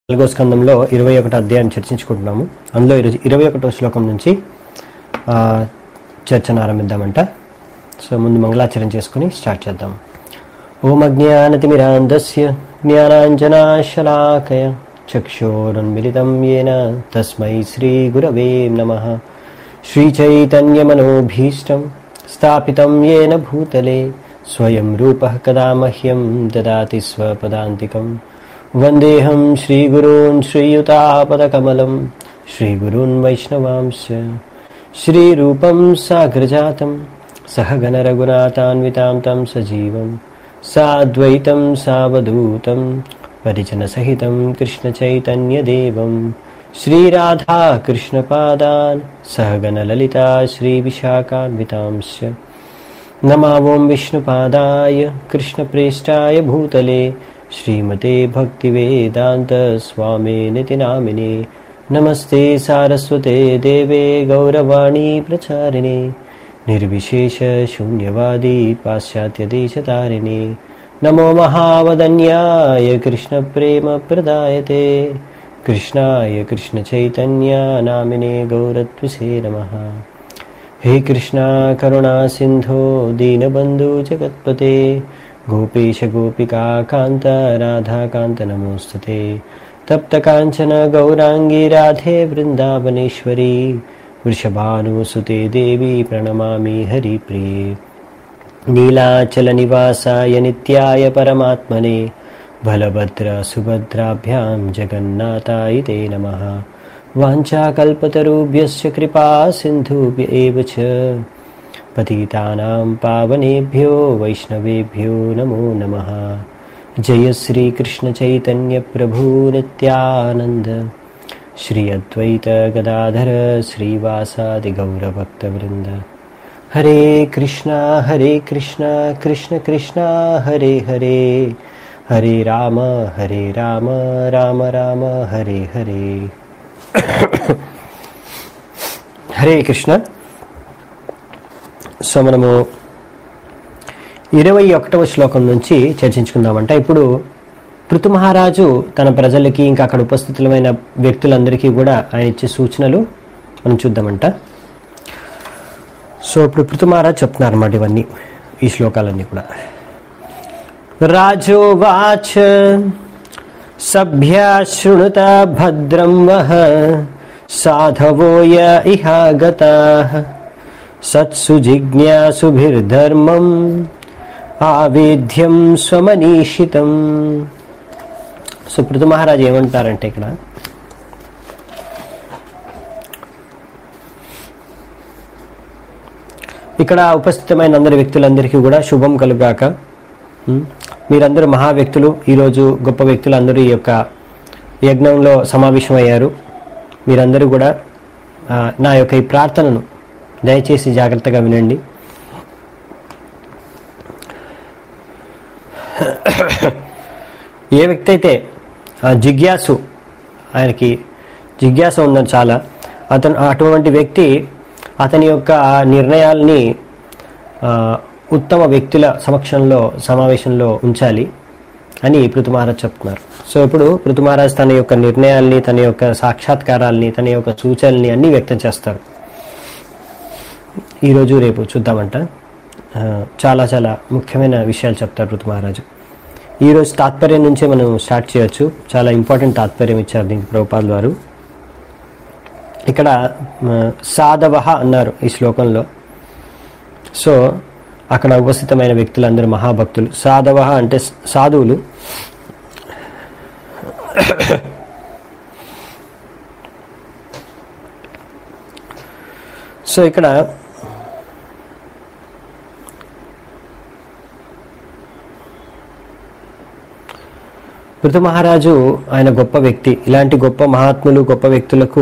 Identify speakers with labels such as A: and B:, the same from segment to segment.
A: నాలుగో స్కందంలో ఇరవై ఒకటో అధ్యాయం చర్చించుకుంటున్నాము అందులో ఈరోజు ఇరవై ఒకటో శ్లోకం నుంచి ఆ, చర్చను ఆరంభిద్దామంట సో ముందు మంగళాచరణ చేసుకుని స్టార్ట్ చేద్దాం ఓం అజ్ఞానతిమిరాంధస్య జ్ఞానాంజనాశలాకయ చక్షోరున్మిలితం येन తస్మై శ్రీగురవే నమః శ్రీచైతన్యమనోభీష్టం స్థాపితం येन భూతలే స్వయం రూపः కదా మహ్యం దదాతి స్వపదాంతికం వందేహం శ్రీగురూన్ శ్రీయుతాపదకమలం శ్రీగురూన్ వైష్ణవాంశ శ్రీరూపం సాగ్రజాతం सहगणरघुनाथान्वितां तं सजीवं साद्वैतं सावधूतं परिजनसहितं कृष्णचैतन्यदेवं श्रीराधाकृष्णपादान् सहगणललिता श्रीविशाखान्वितांश्च नमावों विष्णुपादाय कृष्णप्रेष्ठाय भूतले श्रीमते भक्तिवेदान्तस्वामिनिति नामिने नमस्ते सारस्वते देवे गौरवाणी प्रचारिणे निर्विशेषशून्यवादी पाश्चात्यदेशतारिणे नमो महावदन्याय कृष्णप्रेमप्रदायते कृष्णाय कृष्णचैतन्या नामिने गौरत्वसे नमः हे कृष्णा करुणा सिन्धो दीनबन्धु जगत्पते गोपेश गोपिका कान्त राधाकान्त नमोऽस्तुते तप्तकाञ्चन गौराङ्गी राधे वृन्दावनेश्वरी वृषभानुसुते देवी प्रणमामि हरिप्रिये नीलाचलनिवासाय नित्याय परमात्मने बलभद्रसुभद्राभ्यां जगन्नाथाय ते नमः वाञ्छाकल्पतरुभ्यश्च कृपा सिन्धुभ्य एव च पतितानां पावनेभ्यो वैष्णवेभ्यो नमो नमः जय श्रीकृष्णचैतन्यप्रभु नित्यानन्द श्री अद्वैत गदाधर श्रीवासादिगौरभक्तवृन्द हरे कृष्णा हरे कृष्णा कृष्ण कृष्णा हरे हरे हरे राम हरे राम राम राम हरे हरे హరే కృష్ణ సో మనము ఇరవై ఒకటవ శ్లోకం నుంచి చర్చించుకుందామంట ఇప్పుడు పృథు మహారాజు తన ప్రజలకి ఇంకా అక్కడ ఉపస్థితులమైన వ్యక్తులందరికీ కూడా ఆయన ఇచ్చే సూచనలు మనం చూద్దామంట సో ఇప్పుడు పృథు మహారాజు చెప్తున్నారు అన్నమాట ఇవన్నీ ఈ శ్లోకాలన్నీ కూడా రాజోవాచ సభ్యా శృణుత భద్రం వహ సాధవోయ ఇహాగతా సత్సు జిజ్ఞాసుభిర్ధర్మం ఆవేద్యం స్వమనీషితం సో పృథు మహారాజు ఏమంటారంటే ఇక్కడ ఇక్కడ ఉపస్థితమైన అందరి వ్యక్తులందరికీ కూడా శుభం కలుగాక ఉం? మీరందరూ మహా వ్యక్తులు ఈరోజు గొప్ప వ్యక్తులు అందరూ ఈ యొక్క యజ్ఞంలో సమావేశమయ్యారు మీరందరూ కూడా ఆ, నా యొక్క ఈ ప్రార్థనను దయచేసి జాగ్రత్తగా వినండి ఏ వ్యక్తి అయితే ఆ, జిజ్ఞాసు ఆయనకి జిజ్ఞాస ఉందని చాలా అతను అటువంటి వ్యక్తి అతని యొక్క నిర్ణయాల్ని ఆ, ఉత్తమ వ్యక్తుల సమక్షంలో సమావేశంలో ఉంచాలి అని పృథు మహారాజ్ చెప్తున్నారు సో ఇప్పుడు పృథు మహారాజ్ తన యొక్క నిర్ణయాల్ని తన యొక్క సాక్షాత్కారాల్ని తన యొక్క సూచనల్ని అన్నీ వ్యక్తం చేస్తారు ఈరోజు రేపు చూద్దామంట ఆ, చాలా చాలా ముఖ్యమైన విషయాలు చెప్తారు పృథు మహారాజు ఈరోజు తాత్పర్యం నుంచే మనం స్టార్ట్ చేయొచ్చు చాలా ఇంపార్టెంట్ తాత్పర్యం ఇచ్చారు దీనికి ప్రభుపాల్ వారు ఇక్కడ ఆ, సాధవ అన్నారు ఈ శ్లోకంలో సో అక్కడ ఉపస్థితమైన వ్యక్తులందరూ మహాభక్తులు సాధవ అంటే సాధువులు సో ఇక్కడ పృథు మహారాజు ఆయన గొప్ప వ్యక్తి ఇలాంటి గొప్ప మహాత్ములు గొప్ప వ్యక్తులకు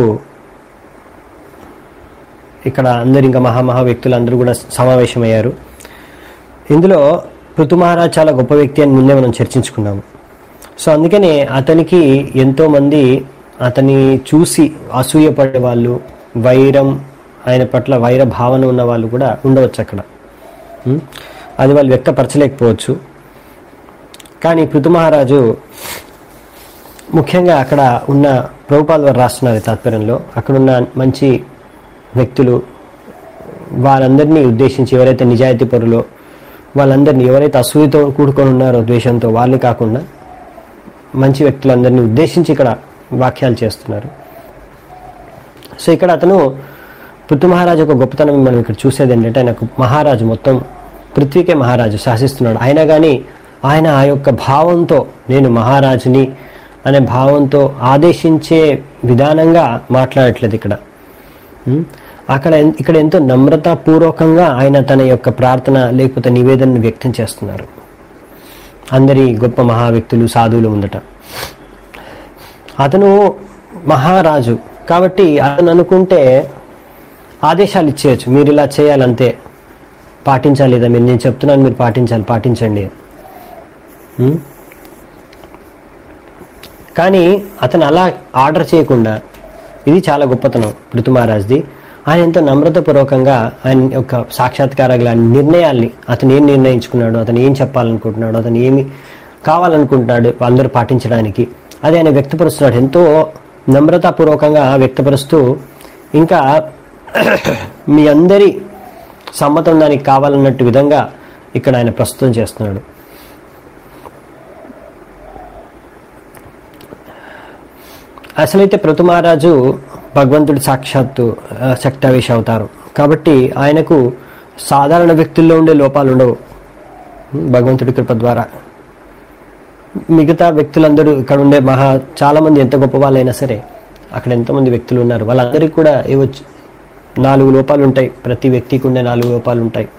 A: ఇక్కడ అందరు ఇంకా మహామహా వ్యక్తులు అందరూ కూడా సమావేశమయ్యారు ఇందులో పృథు మహారాజ్ చాలా గొప్ప వ్యక్తి అని ముందే మనం చర్చించుకున్నాము సో అందుకనే అతనికి ఎంతో మంది అతన్ని చూసి అసూయపడే వాళ్ళు వైరం ఆయన పట్ల వైర భావన ఉన్న వాళ్ళు కూడా ఉండవచ్చు అక్కడ ఉం? అది వాళ్ళు వ్యక్తపరచలేకపోవచ్చు కానీ పృథు మహారాజు ముఖ్యంగా అక్కడ ఉన్న ప్రభుపాల్ వారు రాస్తున్నారు ఈ తాత్పర్యంలో అక్కడున్న మంచి వ్యక్తులు వాళ్ళందరినీ ఉద్దేశించి ఎవరైతే నిజాయితీ పరులో వాళ్ళందరినీ ఎవరైతే అసూయతో కూడుకొని ఉన్నారో ద్వేషంతో వాళ్ళు కాకుండా మంచి వ్యక్తులందరినీ ఉద్దేశించి ఇక్కడ వాక్యాలు చేస్తున్నారు సో ఇక్కడ అతను పృథు మహారాజు ఒక గొప్పతనం మనం ఇక్కడ చూసేది ఏంటంటే ఆయనకు మహారాజు మొత్తం పృథ్వీకే మహారాజు శాసిస్తున్నాడు అయినా కానీ ఆయన ఆ యొక్క భావంతో నేను మహారాజుని అనే భావంతో ఆదేశించే విధానంగా మాట్లాడట్లేదు ఇక్కడ ఉం? అక్కడ ఎన్- ఇక్కడ ఎంతో నమ్రతాపూర్వకంగా ఆయన తన యొక్క ప్రార్థన లేకపోతే నివేదనను వ్యక్తం చేస్తున్నారు అందరి గొప్ప మహా వ్యక్తులు సాధువులు ముందట అతను మహారాజు కాబట్టి అతను అనుకుంటే ఆదేశాలు ఇచ్చేయచ్చు మీరు ఇలా చేయాలంతే పాటించాలి లేదా మీరు నేను చెప్తున్నాను మీరు పాటించాలి పాటించండి ఉం? కానీ అతను అలా ఆర్డర్ చేయకుండా ఇది చాలా గొప్పతనం పృథు మహారాజ్ది ఆయన ఎంతో నమ్రతపూర్వకంగా ఆయన యొక్క సాక్షాత్కారాల నిర్ణయాల్ని అతను ఏం నిర్ణయించుకున్నాడు అతను ఏం చెప్పాలనుకుంటున్నాడు అతను ఏమి కావాలనుకుంటున్నాడు అందరూ పాటించడానికి అది ఆయన వ్యక్తపరుస్తున్నాడు ఎంతో నమ్రతాపూర్వకంగా వ్యక్తపరుస్తూ ఇంకా మీ అందరి సమ్మతం దానికి కావాలన్నట్టు విధంగా ఇక్కడ ఆయన ప్రస్తుతం చేస్తున్నాడు అసలైతే పృథు మహారాజు భగవంతుడి సాక్షాత్తు ఆ, శక్తావేశ అవుతారు కాబట్టి ఆయనకు సాధారణ వ్యక్తుల్లో ఉండే లోపాలు ఉండవు భగవంతుడి కృప ద్వారా మిగతా వ్యక్తులందరూ ఇక్కడ ఉండే మహా చాలా మంది ఎంత గొప్ప వాళ్ళైనా సరే అక్కడ ఎంతమంది వ్యక్తులు ఉన్నారు వాళ్ళందరికీ కూడా ఏవో చ- నాలుగు లోపాలు ఉంటాయి ప్రతి వ్యక్తికి ఉండే నాలుగు లోపాలు ఉంటాయి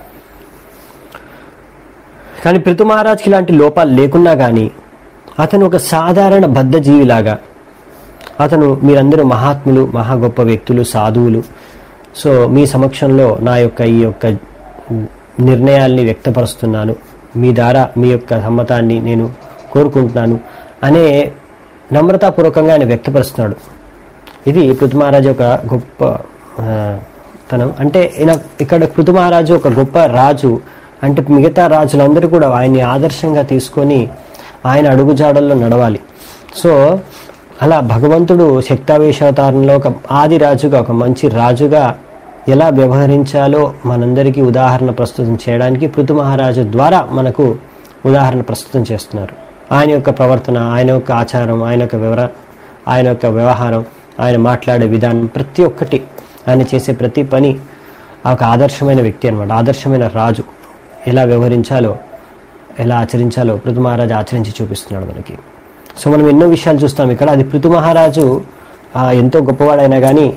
A: కానీ పృథు మహారాజ్కి ఇలాంటి లోపాలు లేకున్నా కానీ అతను ఒక సాధారణ బద్ధజీవిలాగా అతను మీరందరూ మహాత్ములు మహా గొప్ప వ్యక్తులు సాధువులు సో మీ సమక్షంలో నా యొక్క ఈ యొక్క నిర్ణయాల్ని వ్యక్తపరుస్తున్నాను మీ ద్వారా మీ యొక్క సమ్మతాన్ని నేను కోరుకుంటున్నాను అనే నమ్రతాపూర్వకంగా ఆయన వ్యక్తపరుస్తున్నాడు ఇది పృథు మహారాజు ఒక గొప్ప ఆ, తనం అంటే ఈయన ఇక్కడ పృథు మహారాజు ఒక గొప్ప రాజు అంటే మిగతా రాజులందరూ కూడా ఆయన్ని ఆదర్శంగా తీసుకొని ఆయన అడుగుజాడల్లో నడవాలి సో అలా భగవంతుడు శక్తావేశావతారంలో ఒక ఆది రాజుగా ఒక మంచి రాజుగా ఎలా వ్యవహరించాలో మనందరికీ ఉదాహరణ ప్రస్తుతం చేయడానికి పృథు మహారాజు ద్వారా మనకు ఉదాహరణ ప్రస్తుతం చేస్తున్నారు ఆయన యొక్క ప్రవర్తన ఆయన యొక్క ఆచారం ఆయన యొక్క వివర ఆయన యొక్క వ్యవహారం ఆయన మాట్లాడే విధానం ప్రతి ఒక్కటి ఆయన చేసే ప్రతి పని ఆ ఒక ఆదర్శమైన వ్యక్తి అనమాట ఆదర్శమైన రాజు ఎలా వ్యవహరించాలో ఎలా ఆచరించాలో పృథు మహారాజు ఆచరించి చూపిస్తున్నాడు మనకి సో మనం ఎన్నో విషయాలు చూస్తాం ఇక్కడ అది పృథు మహారాజు ఆ, ఎంతో గొప్పవాడైనా కానీ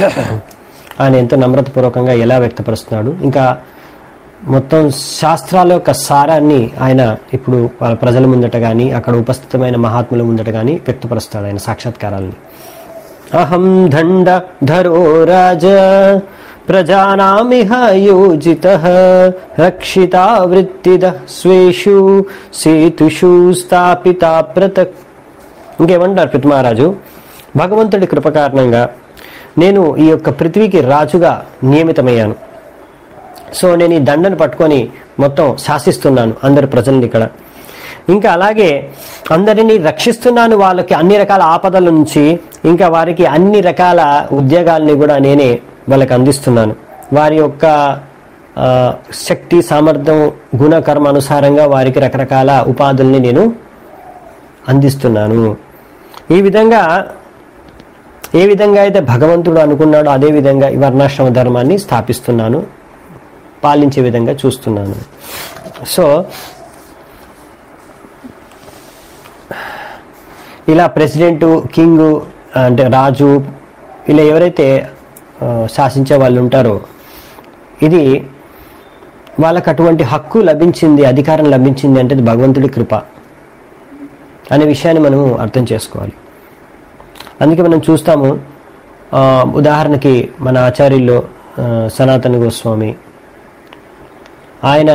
A: ఆయన ఎంతో నమ్రతపూర్వకంగా ఎలా వ్యక్తపరుస్తున్నాడు ఇంకా మొత్తం శాస్త్రాల యొక్క సారాన్ని ఆయన ఇప్పుడు వాళ్ళ ప్రజల ముందట కానీ అక్కడ ఉపస్థితమైన మహాత్ముల ముందట కానీ వ్యక్తపరుస్తాడు ఆయన సాక్షాత్కారాలని అహం దండ ధరో రాజ ప్రజానామిహ యోజిత రక్షితా వృత్తిద స్వేషు సేతుషు స్థాపిత ప్రతక్ ఇంకేమంటారు పిత్ మహారాజు భగవంతుడి కృప కారణంగా నేను ఈ యొక్క పృథ్వీకి రాజుగా నియమితమయ్యాను సో నేను ఈ దండను పట్టుకొని మొత్తం శాసిస్తున్నాను అందరి ప్రజల్ని ఇక్కడ ఇంకా అలాగే అందరినీ రక్షిస్తున్నాను వాళ్ళకి అన్ని రకాల ఆపదల నుంచి ఇంకా వారికి అన్ని రకాల ఉద్యోగాల్ని కూడా నేనే వాళ్ళకి అందిస్తున్నాను వారి యొక్క ఆ, శక్తి సామర్థ్యం గుణ కర్మ అనుసారంగా వారికి రకరకాల ఉపాధుల్ని నేను అందిస్తున్నాను ఈ విధంగా ఏ విధంగా అయితే భగవంతుడు అనుకున్నాడో అదే విధంగా ఈ వర్ణాశ్రమ ధర్మాన్ని స్థాపిస్తున్నాను పాలించే విధంగా చూస్తున్నాను సో ఇలా ప్రెసిడెంట్ కింగ్ అంటే రాజు ఇలా ఎవరైతే ఆ, శాసించే వాళ్ళు ఉంటారో ఇది వాళ్ళకు అటువంటి హక్కు లభించింది అధికారం లభించింది అంటే అది భగవంతుడి కృప అనే విషయాన్ని మనము అర్థం చేసుకోవాలి అందుకే మనం చూస్తాము ఆ, ఉదాహరణకి మన ఆచార్యుల్లో ఆ, సనాతన గోస్వామి ఆయన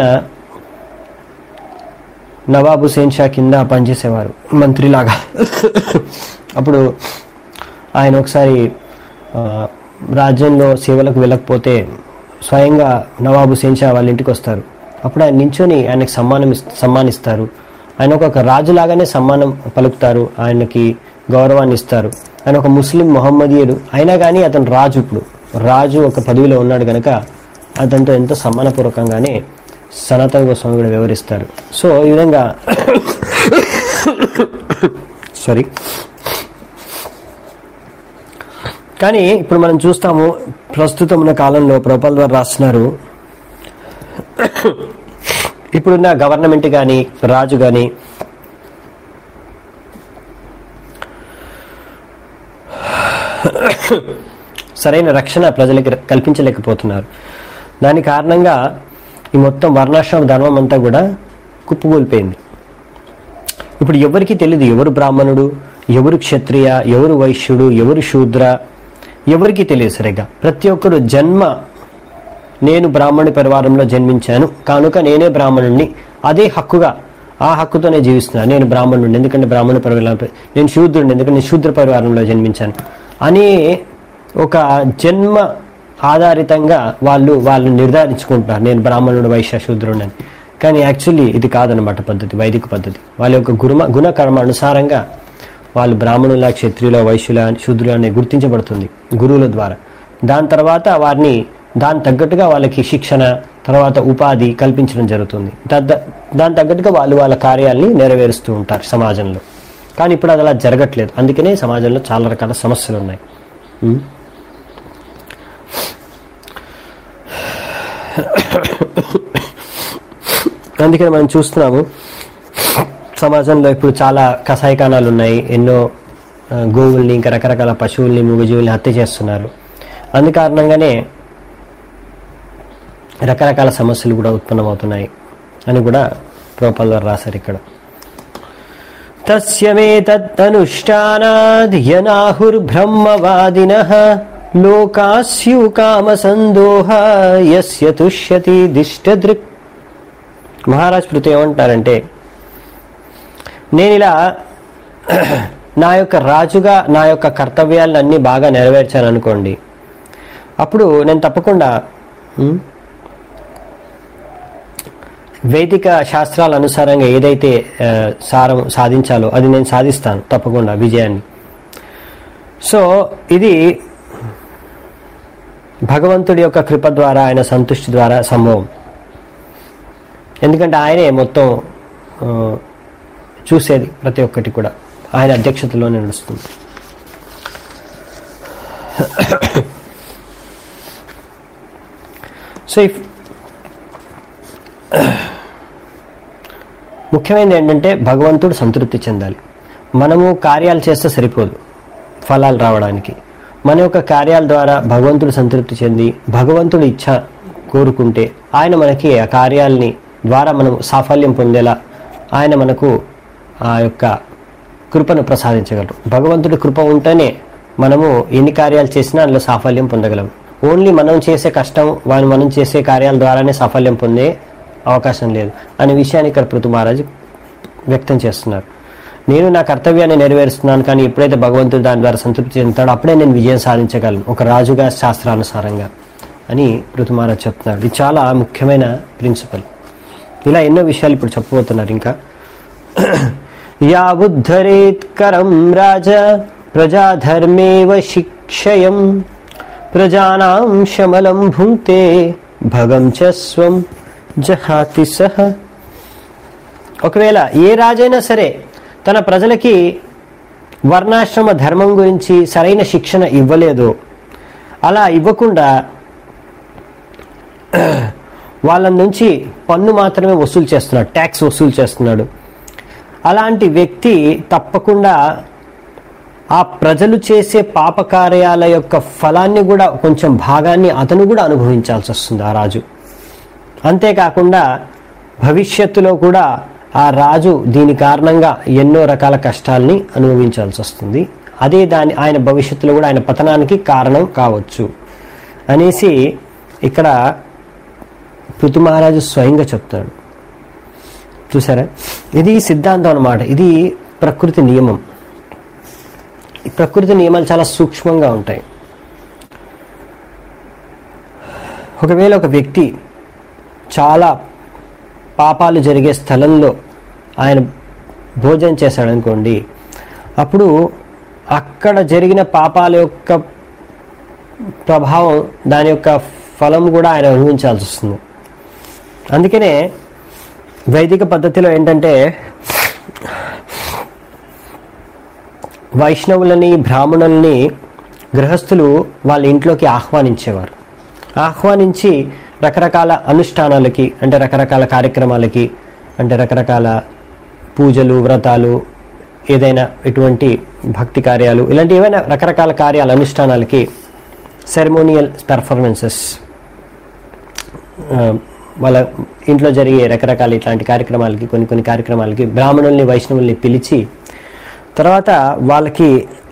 A: నవాబ్ హుసేన్ షా కింద పనిచేసేవారు మంత్రిలాగా అప్పుడు ఆయన ఒకసారి ఆ, రాజ్యంలో సేవలకు వెళ్ళకపోతే స్వయంగా నవాబ్ హుసేన్ షా వాళ్ళ ఇంటికి వస్తారు అప్పుడు ఆయన నించొని ఆయనకు సమ్మానం ఇస్- సమ్మానిస్తారు ఆయన ఒక రాజులాగానే సమ్మానం పలుకుతారు ఆయనకి గౌరవాన్ని ఇస్తారు ఆయన ఒక ముస్లిం మొహమ్మదీయుడు అయినా కానీ అతను రాజు ఇప్పుడు రాజు ఒక పదవిలో ఉన్నాడు కనుక అతనితో ఎంతో సమ్మానపూర్వకంగానే సనాతన గోస్వామి కూడా వివరిస్తారు సో ఈ విధంగా సారీ కానీ ఇప్పుడు మనం చూస్తాము ప్రస్తుతం ఉన్న కాలంలో ప్రభుపాల ద్వారా రాస్తున్నారు ఇప్పుడున్న గవర్నమెంట్ కానీ రాజు కానీ సరైన రక్షణ ప్రజలకి కల్పించలేకపోతున్నారు దాని కారణంగా ఈ మొత్తం వర్ణాశ్రమ ధర్మం అంతా కూడా కుప్పకూలిపోయింది ఇప్పుడు ఎవరికి తెలియదు ఎవరు బ్రాహ్మణుడు ఎవరు క్షత్రియ ఎవరు వైశ్యుడు ఎవరు శూద్ర ఎవరికి తెలియదు సరిగా ప్రతి ఒక్కరు జన్మ నేను బ్రాహ్మణి పరివారంలో జన్మించాను కనుక నేనే బ్రాహ్మణుడిని అదే హక్కుగా ఆ హక్కుతోనే జీవిస్తున్నాను నేను బ్రాహ్మణుడిని ఎందుకంటే బ్రాహ్మణ పరివారం నేను శూద్రుడిని ఎందుకంటే నేను శూద్ర పరివారంలో జన్మించాను అనే ఒక జన్మ ఆధారితంగా వాళ్ళు వాళ్ళు నిర్ధారించుకుంటున్నారు నేను బ్రాహ్మణుడు వైశ్య శూద్రుడు అని కానీ యాక్చువల్లీ ఇది కాదనమాట పద్ధతి వైదిక పద్ధతి వాళ్ళ యొక్క గురుమ గుణకర్మ అనుసారంగా వాళ్ళు బ్రాహ్మణుల క్షత్రియుల వైశ్యుల శూద్రుల అనే గుర్తించబడుతుంది గురువుల ద్వారా దాని తర్వాత వారిని దాని తగ్గట్టుగా వాళ్ళకి శిక్షణ తర్వాత ఉపాధి కల్పించడం జరుగుతుంది తద్ద- దాని తగ్గట్టుగా వాళ్ళు వాళ్ళ కార్యాలని నెరవేరుస్తూ ఉంటారు సమాజంలో కానీ ఇప్పుడు అది అలా జరగట్లేదు అందుకనే సమాజంలో చాలా రకాల సమస్యలు ఉన్నాయి ఉం? అందుకని మనం చూస్తున్నాము సమాజంలో ఇప్పుడు చాలా కషాయకానాలు ఉన్నాయి ఎన్నో ఆ, గోవుల్ని ఇంకా రకరకాల పశువుల్ని మూగజీవుల్ని హత్య చేస్తున్నారు అందు కారణంగానే రకరకాల సమస్యలు కూడా ఉత్పన్నమవుతున్నాయి అని కూడా ప్రోపల్ వారు రాశారు ఇక్కడ తస్యమేతనుష్ఠానాద్యనాహుర్బ్రహ్మవాదిన లోకాస్యు కామసందోహ యస్య తుష్యతి దిష్టదృక్ మహారాజ్ పృథు ఏమంటారంటే నేను ఇలా నా యొక్క రాజుగా నా యొక్క కర్తవ్యాలను అన్ని బాగా నెరవేర్చాను అనుకోండి అప్పుడు నేను తప్పకుండా ఉమ్, వైదిక శాస్త్రాల అనుసారంగా ఏదైతే ఆ, సారం సాధించాలో అది నేను సాధిస్తాను తప్పకుండా విజయాన్ని సో ఇది భగవంతుడి యొక్క కృప ద్వారా ఆయన సంతుష్టి ద్వారా సంభవం ఎందుకంటే ఆయనే మొత్తం ఆ, చూసేది ప్రతి ఒక్కటి కూడా ఆయన అధ్యక్షతలోనే నడుస్తుంది సో ఇఫ్ ముఖ్యమైనది ఏంటంటే భగవంతుడు సంతృప్తి చెందాలి మనము కార్యాలు చేస్తే సరిపోదు ఫలాలు రావడానికి మన యొక్క కార్యాల ద్వారా భగవంతుడు సంతృప్తి చెంది భగవంతుడు ఇచ్చ కోరుకుంటే ఆయన మనకి ఆ కార్యాలని ద్వారా మనం సాఫల్యం పొందేలా ఆయన మనకు ఆ యొక్క కృపను ప్రసాదించగలరు భగవంతుడి కృప ఉంటేనే మనము ఎన్ని కార్యాలు చేసినా అందులో సాఫల్యం పొందగలం ఓన్లీ మనం చేసే కష్టం వాళ్ళు మనం చేసే కార్యాల ద్వారానే సాఫల్యం పొందే అవకాశం లేదు అనే విషయాన్ని ఇక్కడ పృథు మహారాజు వ్యక్తం చేస్తున్నారు నేను నా కర్తవ్యాన్ని నెరవేరుస్తున్నాను కానీ ఎప్పుడైతే భగవంతుడు దాని ద్వారా సంతృప్తి చెందుతాడో అప్పుడే నేను విజయం సాధించగలను ఒక రాజుగా శాస్త్రానుసారంగా అని పృథు మహారాజ్ చెప్తున్నాడు ఇది చాలా ముఖ్యమైన ప్రిన్సిపల్ ఇలా ఎన్నో విషయాలు ఇప్పుడు చెప్పబోతున్నారు ఇంకా యావుద్ధరేత్కరం రాజ ప్రజాధర్మేవ శిక్షయం ప్రజానాం శమలం భుంక్తే భగం చ స్వం జహాతి సహ ఒకవేళ ఏ రాజైనా సరే తన ప్రజలకి వర్ణాశ్రమ ధర్మం గురించి సరైన శిక్షణ ఇవ్వలేదు అలా ఇవ్వకుండా వాళ్ళ నుంచి పన్ను మాత్రమే వసూలు చేస్తున్నాడు ట్యాక్స్ వసూలు చేస్తున్నాడు అలాంటి వ్యక్తి తప్పకుండా ఆ ప్రజలు చేసే పాపకార్యాల యొక్క ఫలాన్ని కూడా కొంచెం భాగాన్ని అతను కూడా అనుభవించాల్సి వస్తుంది ఆ రాజు అంతేకాకుండా భవిష్యత్తులో కూడా ఆ రాజు దీని కారణంగా ఎన్నో రకాల కష్టాల్ని అనుభవించాల్సి వస్తుంది అదే దాని ఆయన భవిష్యత్తులో కూడా ఆయన పతనానికి కారణం కావచ్చు అనేసి ఇక్కడ పృథు మహారాజు స్వయంగా చెప్తాడు చూసారా ఇది సిద్ధాంతం అన్నమాట ఇది ప్రకృతి నియమం ఈ ప్రకృతి నియమాలు చాలా సూక్ష్మంగా ఉంటాయి ఒకవేళ ఒక వ్యక్తి చాలా పాపాలు జరిగే స్థలంలో ఆయన భోజనం చేశాడు అనుకోండి అప్పుడు అక్కడ జరిగిన పాపాల యొక్క ప్రభావం దాని యొక్క ఫలం కూడా ఆయన అనుభవించాల్సి వస్తుంది అందుకనే వైదిక పద్ధతిలో ఏంటంటే వైష్ణవులని బ్రాహ్మణుల్ని గృహస్థులు వాళ్ళ ఇంట్లోకి ఆహ్వానించేవారు ఆహ్వానించి రకరకాల అనుష్ఠానాలకి అంటే రకరకాల కార్యక్రమాలకి అంటే రకరకాల పూజలు వ్రతాలు ఏదైనా ఎటువంటి భక్తి కార్యాలు ఇలాంటి ఏవైనా రకరకాల కార్యాల అనుష్ఠానాలకి సెరమోనియల్ పెర్ఫార్మెన్సెస్ వాళ్ళ ఇంట్లో జరిగే రకరకాల ఇట్లాంటి కార్యక్రమాలకి కొన్ని కొన్ని కార్యక్రమాలకి బ్రాహ్మణుల్ని వైష్ణవుల్ని పిలిచి తర్వాత వాళ్ళకి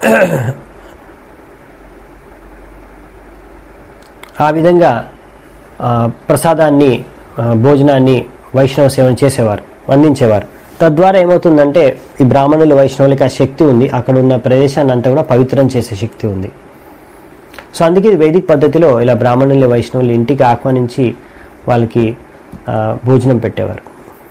A: ఆ విధంగా ఆ, ప్రసాదాన్ని ఆ, భోజనాన్ని వైష్ణవ సేవన చేసేవారు అందించేవారు తద్వారా ఏమవుతుందంటే ఈ బ్రాహ్మణులు వైష్ణవులకి ఆ శక్తి ఉంది అక్కడ ఉన్న ప్రదేశాన్ని అంతా కూడా పవిత్రం చేసే శక్తి ఉంది సో అందుకే ఇది వైదిక పద్ధతిలో ఇలా బ్రాహ్మణులు వైష్ణవులు ఇంటికి ఆహ్వానించి వాళ్ళకి ఆ, భోజనం పెట్టేవారు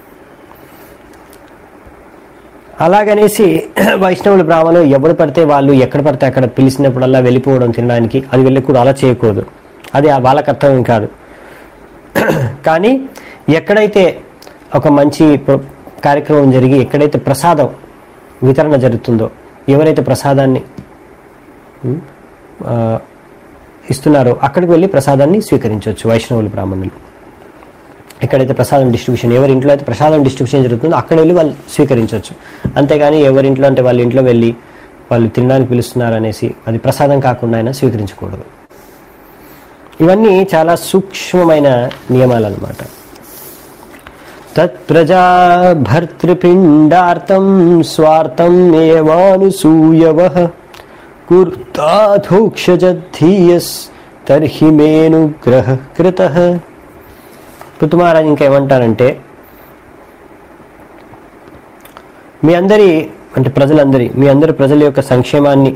A: అలాగనేసి వైష్ణవులు బ్రాహ్మణులు ఎవరు పడితే వాళ్ళు ఎక్కడ పడితే అక్కడ పిలిచినప్పుడల్లా వెళ్ళిపోవడం తినడానికి అది వెళ్ళి కూడా అలా చేయకూడదు అది ఆ వాళ్ళ కర్తవ్యం కాదు కానీ ఎక్కడైతే ఒక మంచి ప్ర- కార్యక్రమం జరిగి ఎక్కడైతే ప్రసాదం వితరణ జరుగుతుందో ఎవరైతే ప్రసాదాన్ని ఉమ్, ఆ, ఇస్తున్నారో అక్కడికి వెళ్ళి ప్రసాదాన్ని స్వీకరించవచ్చు వైష్ణవులు బ్రాహ్మణులు ఎక్కడైతే ప్రసాదం డిస్ట్రిబ్యూషన్ ఎవరి ఇంట్లో అయితే ప్రసాదం డిస్ట్రిబ్యూషన్ జరుగుతుందో అక్కడ వెళ్ళి వాళ్ళు స్వీకరించవచ్చు అంతేగాని ఎవరి ఇంట్లో అంటే వాళ్ళ ఇంట్లో వెళ్ళి వాళ్ళు తినడానికి పిలుస్తున్నారు అనేసి అది ప్రసాదం కాకుండా అయినా స్వీకరించకూడదు ఇవన్నీ చాలా సూక్ష్మమైన నియమాలు అన్నమాట తత్ప్రజా భర్తృపిండార్థం స్వార్థం ఏవానుసూయవ కుర్తాధోక్షజీయస్ తర్హి మేనుగ్రహ కృత పుతుమహారాజ్ ఇంకా ఏమంటారంటే మీ అందరి అంటే ప్రజలందరి మీ అందరి ప్రజల యొక్క సంక్షేమాన్ని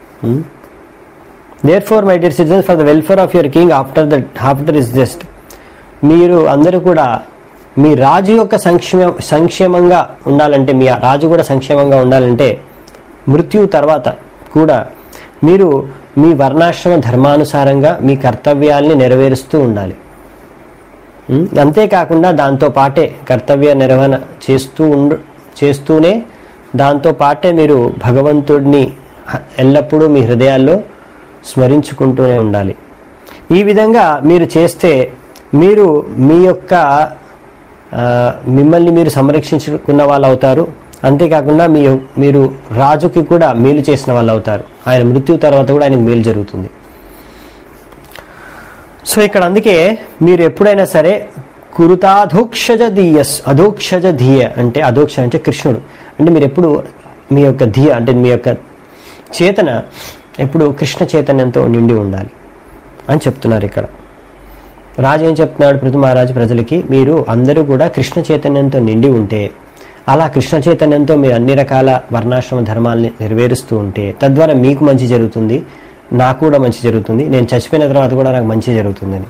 A: therefore my dear citizens for the welfare of your king after the after is just మీరు అందరూ కూడా మీ రాజు యొక్క సంక్షేమ సంక్షేమంగా ఉండాలంటే మీ రాజు కూడా సంక్షేమంగా ఉండాలంటే మృత్యు తర్వాత కూడా మీరు మీ వర్ణాశ్రమ ధర్మానుసారంగా మీ కర్తవ్యాల్ని నెరవేరుస్తూ ఉండాలి ఉం? అంతేకాకుండా దాంతో పాటే కర్తవ్య నిర్వహణ చేస్తూ ఉండు చేస్తూనే దాంతో పాటే మీరు భగవంతుడిని హ- ఎల్లప్పుడూ మీ హృదయాల్లో స్మరించుకుంటూనే ఉండాలి ఈ విధంగా మీరు చేస్తే మీరు మీ యొక్క ఆ, మిమ్మల్ని మీరు సంరక్షించుకున్న వాళ్ళు అవుతారు అంతేకాకుండా మీ మీరు రాజుకి కూడా మేలు చేసిన వాళ్ళు అవుతారు ఆయన మృత్యు తర్వాత కూడా ఆయనకు మేలు జరుగుతుంది సో ఇక్కడ అందుకే మీరు ఎప్పుడైనా సరే కురుతాధోక్షజ ధీయస్ అధోక్షజ ధీయ అంటే అధోక్ష అంటే కృష్ణుడు అంటే మీరు ఎప్పుడు మీ యొక్క ధీయ అంటే మీ యొక్క చేతన ఎప్పుడు కృష్ణ చైతన్యంతో నిండి ఉండాలి అని చెప్తున్నారు ఇక్కడ రాజు ఏం చెప్తున్నాడు పృథు మహారాజు ప్రజలకి మీరు అందరూ కూడా కృష్ణ చైతన్యంతో నిండి ఉంటే అలా కృష్ణ చైతన్యంతో మీరు అన్ని రకాల వర్ణాశ్రమ ధర్మాల్ని నెరవేరుస్తూ ఉంటే తద్వారా మీకు మంచి జరుగుతుంది నాకు కూడా మంచి జరుగుతుంది నేను చచ్చిపోయిన తర్వాత కూడా నాకు మంచి జరుగుతుందని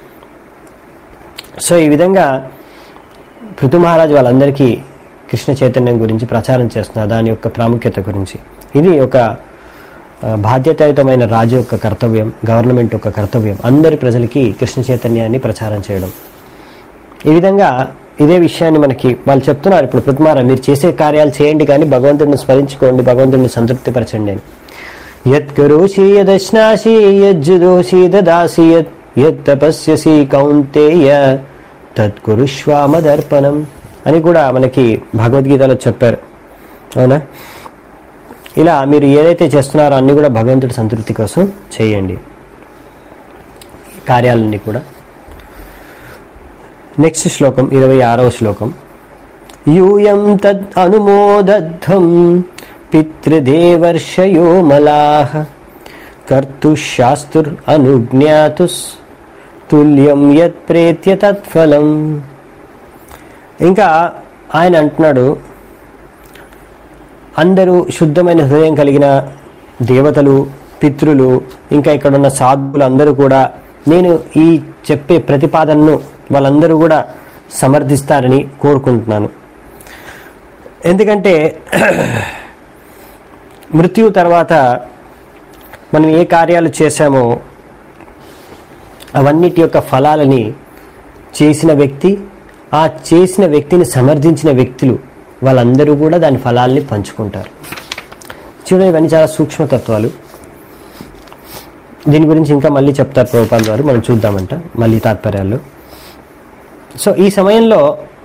A: సో ఈ విధంగా పృథు మహారాజు వాళ్ళందరికీ కృష్ణ చైతన్యం గురించి ప్రచారం చేస్తున్నారు దాని యొక్క ప్రాముఖ్యత గురించి ఇది ఒక ఆ, బాధ్యతాయుతమైన రాజు యొక్క కర్తవ్యం గవర్నమెంట్ యొక్క కర్తవ్యం అందరి ప్రజలకి కృష్ణ చైతన్యాన్ని ప్రచారం చేయడం ఈ విధంగా ఇదే విషయాన్ని మనకి వాళ్ళు చెప్తున్నారు ఇప్పుడు పృథ్మారా మీరు చేసే కార్యాలు చేయండి కానీ భగవంతుడిని స్మరించుకోండి భగవంతుడిని సంతృప్తిపరచండి అని యత్కరోషి యదశ్నాసి యజ్జుదోషి దదాసి యత్ యత్తపస్యసి కౌంతేయ తత్కురుష్వామదర్పణం అని కూడా మనకి భగవద్గీతలో చెప్పారు అవునా ఇలా మీరు ఏదైతే చేస్తున్నారో అన్ని కూడా భగవంతుడి సంతృప్తి కోసం చేయండి కార్యాలన్నీ కూడా నెక్స్ట్ శ్లోకం ఇరవై ఆరవ శ్లోకం యూయం తద్ అనుమోదధ్వం పితృదేవర్షయో మలాహ కర్తుశాస్తుర్ అనుజ్ఞాతుస్ తుల్యం యత్ ప్రేత్య తత్ఫలం ఇంకా ఆయన అంటున్నాడు అందరూ శుద్ధమైన హృదయం కలిగిన దేవతలు పితృలు ఇంకా ఇక్కడ ఉన్న సాధువులు అందరూ కూడా నేను ఈ చెప్పే ప్రతిపాదనను వాళ్ళందరూ కూడా సమర్థిస్తారని కోరుకుంటున్నాను ఎందుకంటే మృత్యు తర్వాత మనం ఏ కార్యాలు చేశామో అవన్నిటి యొక్క ఫలాలని చేసిన వ్యక్తి ఆ చేసిన వ్యక్తిని సమర్థించిన వ్యక్తులు వాళ్ళందరూ కూడా దాని ఫలాల్ని పంచుకుంటారు చూడండి ఇవన్నీ చాలా సూక్ష్మతత్వాలు దీని గురించి ఇంకా మళ్ళీ చెప్తారు ప్రభుపాల్ గారు మనం చూద్దామంట మళ్ళీ తాత్పర్యాల్లో సో ఈ సమయంలో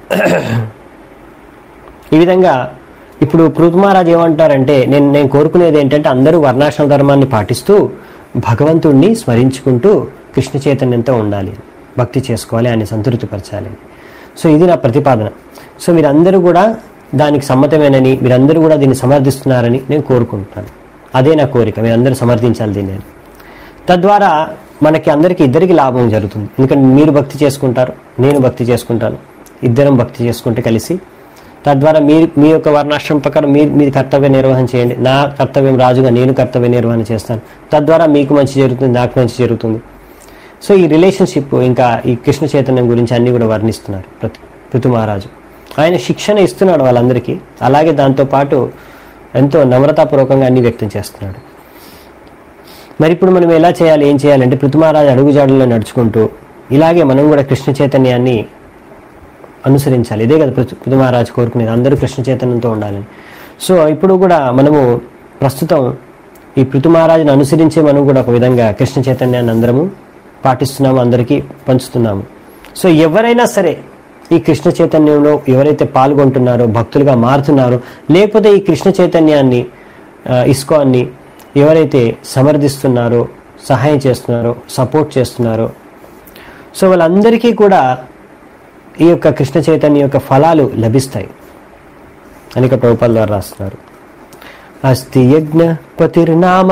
A: ఈ విధంగా ఇప్పుడు పృథ్మహారాజు ఏమంటారంటే నేను నేను కోరుకునేది ఏంటంటే అందరూ వర్ణాశ్రమ ధర్మాన్ని పాటిస్తూ భగవంతుణ్ణి స్మరించుకుంటూ కృష్ణ చైతన్యంతో ఉండాలి భక్తి చేసుకోవాలి ఆయన సంతృప్తిపరచాలి సో ఇది నా ప్రతిపాదన సో మీరందరూ కూడా దానికి సమ్మతమేనని మీరందరూ కూడా దీన్ని సమర్థిస్తున్నారని నేను కోరుకుంటున్నాను అదే నా కోరిక మీరందరూ సమర్థించాలి దీన్ని అని. తద్వారా మనకి అందరికీ ఇద్దరికి లాభం జరుగుతుంది ఎందుకంటే మీరు భక్తి చేసుకుంటారు నేను భక్తి చేసుకుంటాను ఇద్దరం భక్తి చేసుకుంటే కలిసి తద్వారా మీరు మీ యొక్క వర్ణాశ్రమం ప్రకారం మీరు మీ కర్తవ్య నిర్వహణ చేయండి నా కర్తవ్యం రాజుగా నేను కర్తవ్య నిర్వహణ చేస్తాను తద్వారా మీకు మంచి జరుగుతుంది నాకు మంచి జరుగుతుంది సో ఈ రిలేషన్షిప్ ఇంకా ఈ కృష్ణ చైతన్యం గురించి అన్ని కూడా వర్ణిస్తున్నారు ప్రతి పృథు మహారాజు ఆయన శిక్షణ ఇస్తున్నాడు వాళ్ళందరికీ అలాగే దాంతోపాటు ఎంతో నమ్రతాపూర్వకంగా అన్ని వ్యక్తం చేస్తున్నాడు మరి ఇప్పుడు మనం ఎలా చేయాలి ఏం చేయాలంటే పృథుమహారాజు అడుగుజాడల్లో నడుచుకుంటూ ఇలాగే మనం కూడా కృష్ణ చైతన్యాన్ని అనుసరించాలి ఇదే కదా పృథు పృథుమహారాజు కోరుకునేది అందరూ కృష్ణ చైతన్యంతో ఉండాలని సో ఇప్పుడు కూడా మనము ప్రస్తుతం ఈ పృథుమహారాజుని అనుసరించే మనం కూడా ఒక విధంగా కృష్ణ చైతన్యాన్ని అందరము పాటిస్తున్నాము అందరికీ పంచుతున్నాము సో ఎవరైనా సరే ఈ కృష్ణ చైతన్యంలో ఎవరైతే పాల్గొంటున్నారో భక్తులుగా మారుతున్నారో లేకపోతే ఈ కృష్ణ చైతన్యాన్ని ఆ, ఇస్కాన్ని ఎవరైతే సమర్థిస్తున్నారో సహాయం చేస్తున్నారో సపోర్ట్ చేస్తున్నారో సో వాళ్ళందరికీ కూడా ఈ యొక్క కృష్ణ చైతన్య యొక్క ఫలాలు లభిస్తాయి అని ఇక ప్రభుపాల ద్వారా రాస్తున్నారు అస్తి యజ్ఞ పతిర్నామ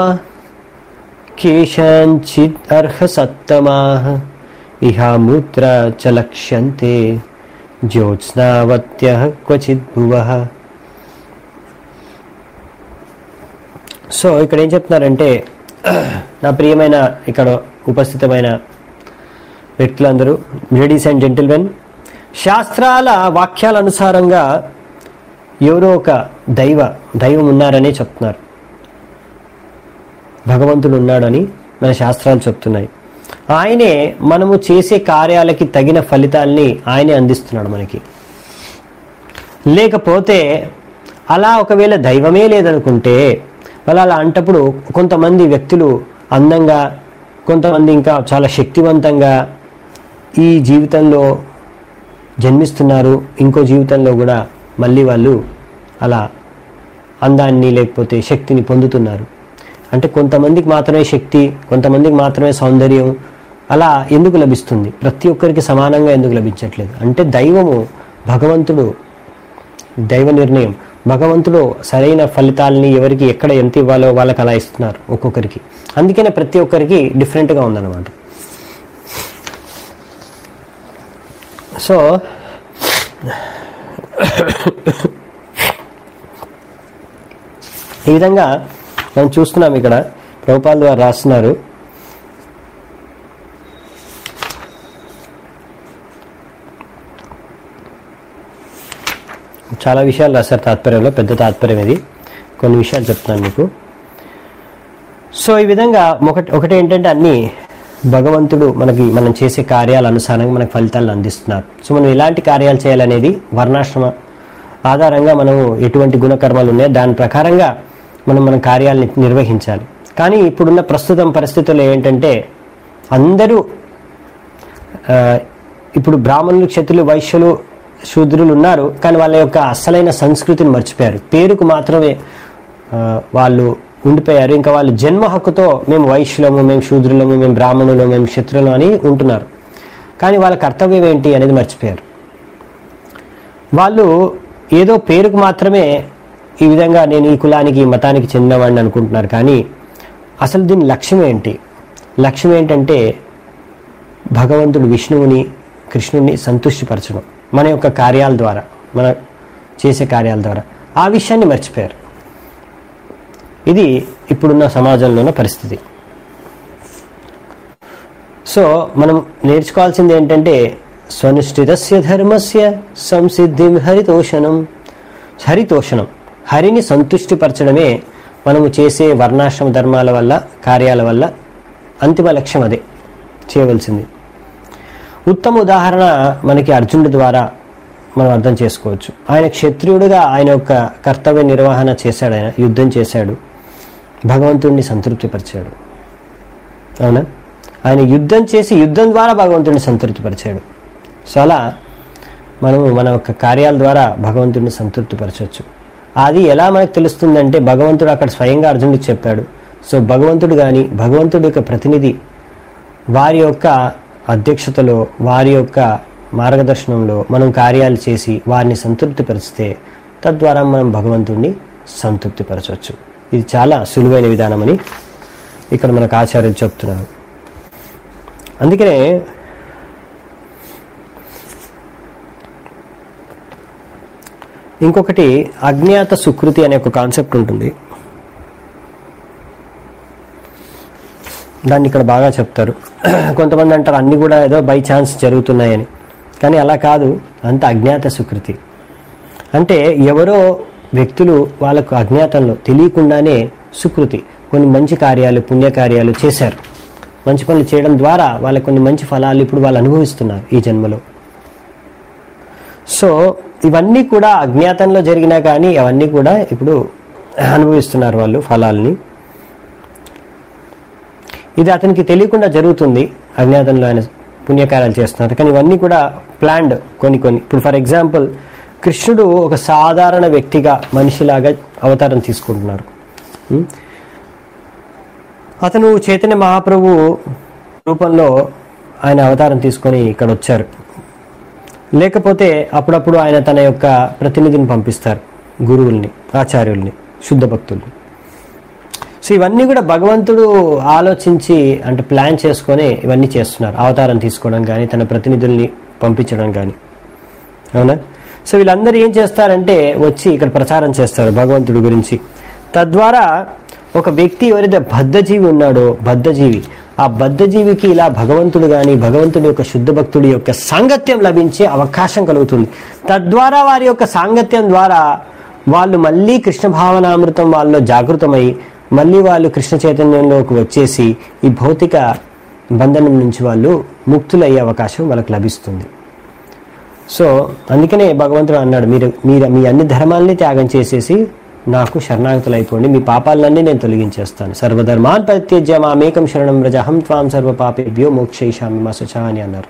A: కేశాంచిద్ అర్హ సత్తమా ఇహామూత్ర చ లక్ష్యంతే జ్యోత్స్నావత్య క్వచిత్ భువ సో ఇక్కడ ఏం చెప్తున్నారంటే నా ప్రియమైన ఇక్కడ ఉపస్థితమైన వ్యక్తులందరూ లేడీస్ అండ్ జెంటిల్మెన్ శాస్త్రాల వాక్యాల అనుసారంగా ఎవరో ఒక దైవ దైవం ఉన్నారని చెప్తున్నారు భగవంతుడు ఉన్నాడని మన శాస్త్రాలు చెప్తున్నాయి ఆయనే మనము చేసే కార్యాలకి తగిన ఫలితాల్ని ఆయనే అందిస్తున్నాడు మనకి లేకపోతే అలా ఒకవేళ దైవమే లేదనుకుంటే వాళ్ళు అలా అంటప్పుడు కొంతమంది వ్యక్తులు అందంగా కొంతమంది ఇంకా చాలా శక్తివంతంగా ఈ జీవితంలో జన్మిస్తున్నారు ఇంకో జీవితంలో కూడా మళ్ళీ వాళ్ళు అలా అందాన్ని లేకపోతే శక్తిని పొందుతున్నారు అంటే కొంతమందికి మాత్రమే శక్తి కొంతమందికి మాత్రమే సౌందర్యం అలా ఎందుకు లభిస్తుంది ప్రతి ఒక్కరికి సమానంగా ఎందుకు లభించట్లేదు అంటే దైవము భగవంతుడు దైవ నిర్ణయం భగవంతుడు సరైన ఫలితాలని ఎవరికి ఎక్కడ ఎంత ఇవ్వాలో వాళ్ళకి అలా ఇస్తున్నారు ఒక్కొక్కరికి అందుకనే ప్రతి ఒక్కరికి డిఫరెంట్గా ఉందన్నమాట సో ఈ విధంగా మనం చూస్తున్నాం ఇక్కడ ప్రభుపాల్ వారు రాస్తున్నారు చాలా విషయాలు రాశారు తాత్పర్యంలో పెద్ద తాత్పర్యం ఇది కొన్ని విషయాలు చెప్తున్నాను మీకు సో ఈ విధంగా ఒకటి ఒకటి ఏంటంటే అన్ని భగవంతుడు మనకి మనం చేసే కార్యాల అనుసారంగా మనకు ఫలితాలను అందిస్తున్నారు సో మనం ఎలాంటి కార్యాలు చేయాలనేది వర్ణాశ్రమ ఆధారంగా మనము ఎటువంటి గుణకర్మాలు ఉన్నాయో దాని ప్రకారంగా మనం మన కార్యాలని నిర్వహించాలి కానీ ఇప్పుడున్న ప్రస్తుతం పరిస్థితుల్లో ఏంటంటే అందరూ ఆ, ఇప్పుడు బ్రాహ్మణులు క్షత్రులు వైశ్యులు శూద్రులు ఉన్నారు కానీ వాళ్ళ యొక్క అసలైన సంస్కృతిని మర్చిపోయారు పేరుకు మాత్రమే ఆ, వాళ్ళు ఉండిపోయారు ఇంకా వాళ్ళు జన్మ హక్కుతో మేము వైశ్యులము మేము శూద్రులము మేము బ్రాహ్మణులు మేము క్షత్రులు అని ఉంటున్నారు కానీ వాళ్ళ కర్తవ్యం ఏంటి అనేది మర్చిపోయారు వాళ్ళు ఏదో పేరుకు మాత్రమే ఈ విధంగా నేను ఈ కులానికి ఈ మతానికి చెందినవాడిని అనుకుంటున్నారు కానీ అసలు దీని లక్ష్యం ఏంటి లక్ష్యం ఏంటంటే భగవంతుడు విష్ణువుని కృష్ణుని సంతృష్టిపరచడం మన యొక్క కార్యాల ద్వారా మన చేసే కార్యాల ద్వారా ఆ విషయాన్ని మర్చిపోయారు ఇది ఇప్పుడున్న సమాజంలో ఉన్న పరిస్థితి సో మనం నేర్చుకోవాల్సింది ఏంటంటే స్వనిష్ఠితస్య ధర్మస్య సంసిద్ధిం హరితోషణం హరితోషణం హరిని సంతుష్టిపరచడమే మనము చేసే వర్ణాశ్రమ ధర్మాల వల్ల కార్యాల వల్ల అంతిమ లక్ష్యం అదే చేయవలసింది ఉత్తమ ఉదాహరణ మనకి అర్జునుడి ద్వారా మనం అర్థం చేసుకోవచ్చు ఆయన క్షత్రియుడిగా ఆయన యొక్క కర్తవ్య నిర్వహణ చేశాడు ఆయన యుద్ధం చేశాడు భగవంతుడిని సంతృప్తిపరిచాడు అవునా ఆయన యుద్ధం చేసి యుద్ధం ద్వారా భగవంతుడిని సంతృప్తిపరిచాడు సో అలా మనము మన యొక్క కార్యాల ద్వారా భగవంతుడిని సంతృప్తిపరచవచ్చు అది ఎలా మనకు తెలుస్తుందంటే భగవంతుడు అక్కడ స్వయంగా అర్జునుడికి చెప్పాడు సో భగవంతుడు కానీ భగవంతుడి యొక్క ప్రతినిధి వారి యొక్క అధ్యక్షతలో వారి యొక్క మార్గదర్శనంలో మనం కార్యాలు చేసి వారిని సంతృప్తిపరిస్తే తద్వారా మనం భగవంతుడిని సంతృప్తిపరచవచ్చు ఇది చాలా సులువైన విధానమని ఇక్కడ మనకు ఆచార్యులు చెప్తున్నారు అందుకనే ఇంకొకటి అజ్ఞాత సుకృతి అనే ఒక కాన్సెప్ట్ ఉంటుంది దాన్ని ఇక్కడ బాగా చెప్తారు కొంతమంది అంటారు అన్ని కూడా ఏదో బై ఛాన్స్ జరుగుతున్నాయని కానీ అలా కాదు అంత అజ్ఞాత సుకృతి అంటే ఎవరో వ్యక్తులు వాళ్ళకు అజ్ఞాతంలో తెలియకుండానే సుకృతి కొన్ని మంచి కార్యాలు పుణ్యకార్యాలు చేశారు మంచి పనులు చేయడం ద్వారా వాళ్ళకి కొన్ని మంచి ఫలాలు ఇప్పుడు వాళ్ళు అనుభవిస్తున్నారు ఈ జన్మలో సో ఇవన్నీ కూడా అజ్ఞాతంలో జరిగినా కానీ అవన్నీ కూడా ఇప్పుడు అనుభవిస్తున్నారు వాళ్ళు ఫలాల్ని ఇది అతనికి తెలియకుండా జరుగుతుంది అజ్ఞాతంలో ఆయన పుణ్యకార్యాలు చేస్తున్నారు కానీ ఇవన్నీ కూడా ప్లాన్డ్ కొన్ని కొన్ని ఇప్పుడు ఫర్ ఎగ్జాంపుల్ కృష్ణుడు ఒక సాధారణ వ్యక్తిగా మనిషిలాగా అవతారం తీసుకుంటున్నారు ఉం? అతను చైతన్య మహాప్రభు రూపంలో ఆయన అవతారం తీసుకొని ఇక్కడ వచ్చారు లేకపోతే అప్పుడప్పుడు ఆయన తన యొక్క ప్రతినిధిని పంపిస్తారు గురువుల్ని ఆచార్యుల్ని శుద్ధ భక్తుల్ని సో ఇవన్నీ కూడా భగవంతుడు ఆలోచించి అంటే ప్లాన్ చేసుకొని ఇవన్నీ చేస్తున్నారు అవతారం తీసుకోవడం కానీ తన ప్రతినిధుల్ని పంపించడం కానీ అవునా సో వీళ్ళందరూ ఏం చేస్తారంటే వచ్చి ఇక్కడ ప్రచారం చేస్తారు భగవంతుడి గురించి తద్వారా ఒక వ్యక్తి ఎవరైతే బద్ధజీవి ఉన్నాడో బద్ధజీవి ఆ బద్ధజీవికి ఇలా భగవంతుడు కానీ భగవంతుడి యొక్క శుద్ధ భక్తుడి యొక్క సాంగత్యం లభించే అవకాశం కలుగుతుంది తద్వారా వారి యొక్క సాంగత్యం ద్వారా వాళ్ళు మళ్ళీ కృష్ణ భావనామృతం వాళ్ళలో జాగృతమై మళ్ళీ వాళ్ళు కృష్ణ చైతన్యంలోకి వచ్చేసి ఈ భౌతిక బంధనం నుంచి వాళ్ళు ముక్తులయ్యే అవకాశం వాళ్ళకి లభిస్తుంది సో అందుకనే భగవంతుడు అన్నాడు మీరు మీరు మీ అన్ని ధర్మాలని త్యాగం చేసేసి నాకు శరణాగతులు అయిపోండి మీ పాపాలన్నీ నేను తొలగించేస్తాను సర్వధర్మాన్ పరిత్యజ్య మామేకం శరణం వ్రజ హం త్వాం సర్వ పాపేభ్యో మోక్షయిషామి మా సుచ అని అన్నారు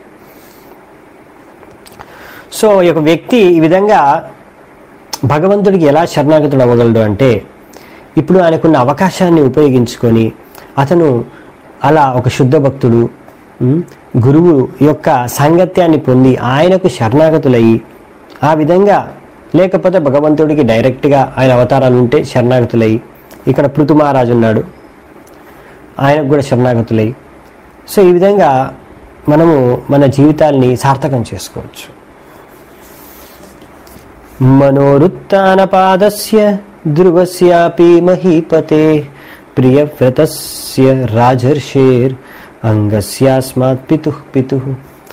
A: సో ఈ యొక్క వ్యక్తి ఈ విధంగా భగవంతుడికి ఎలా శరణాగతుడు అవ్వగలడు అంటే ఇప్పుడు ఆయనకున్న అవకాశాన్ని ఉపయోగించుకొని అతను అలా ఒక శుద్ధ భక్తుడు ఉమ్, గురువు యొక్క సాంగత్యాన్ని పొంది ఆయనకు శరణాగతులయ్యి ఆ విధంగా లేకపోతే భగవంతుడికి డైరెక్ట్గా ఆయన అవతారాలు ఉంటే శరణాగతులయ్యి ఇక్కడ పృథు మహారాజు ఉన్నాడు ఆయనకు కూడా శరణాగతులై సో ఈ విధంగా మనము మన జీవితాల్ని సార్థకం చేసుకోవచ్చు మనోరుత్నపాదస్య ధ్రువస్యాపి మహీపతే ప్రియవ్రతస్య రాజర్షేర్ అంగస్యాస్మాత్ పితుః పితుః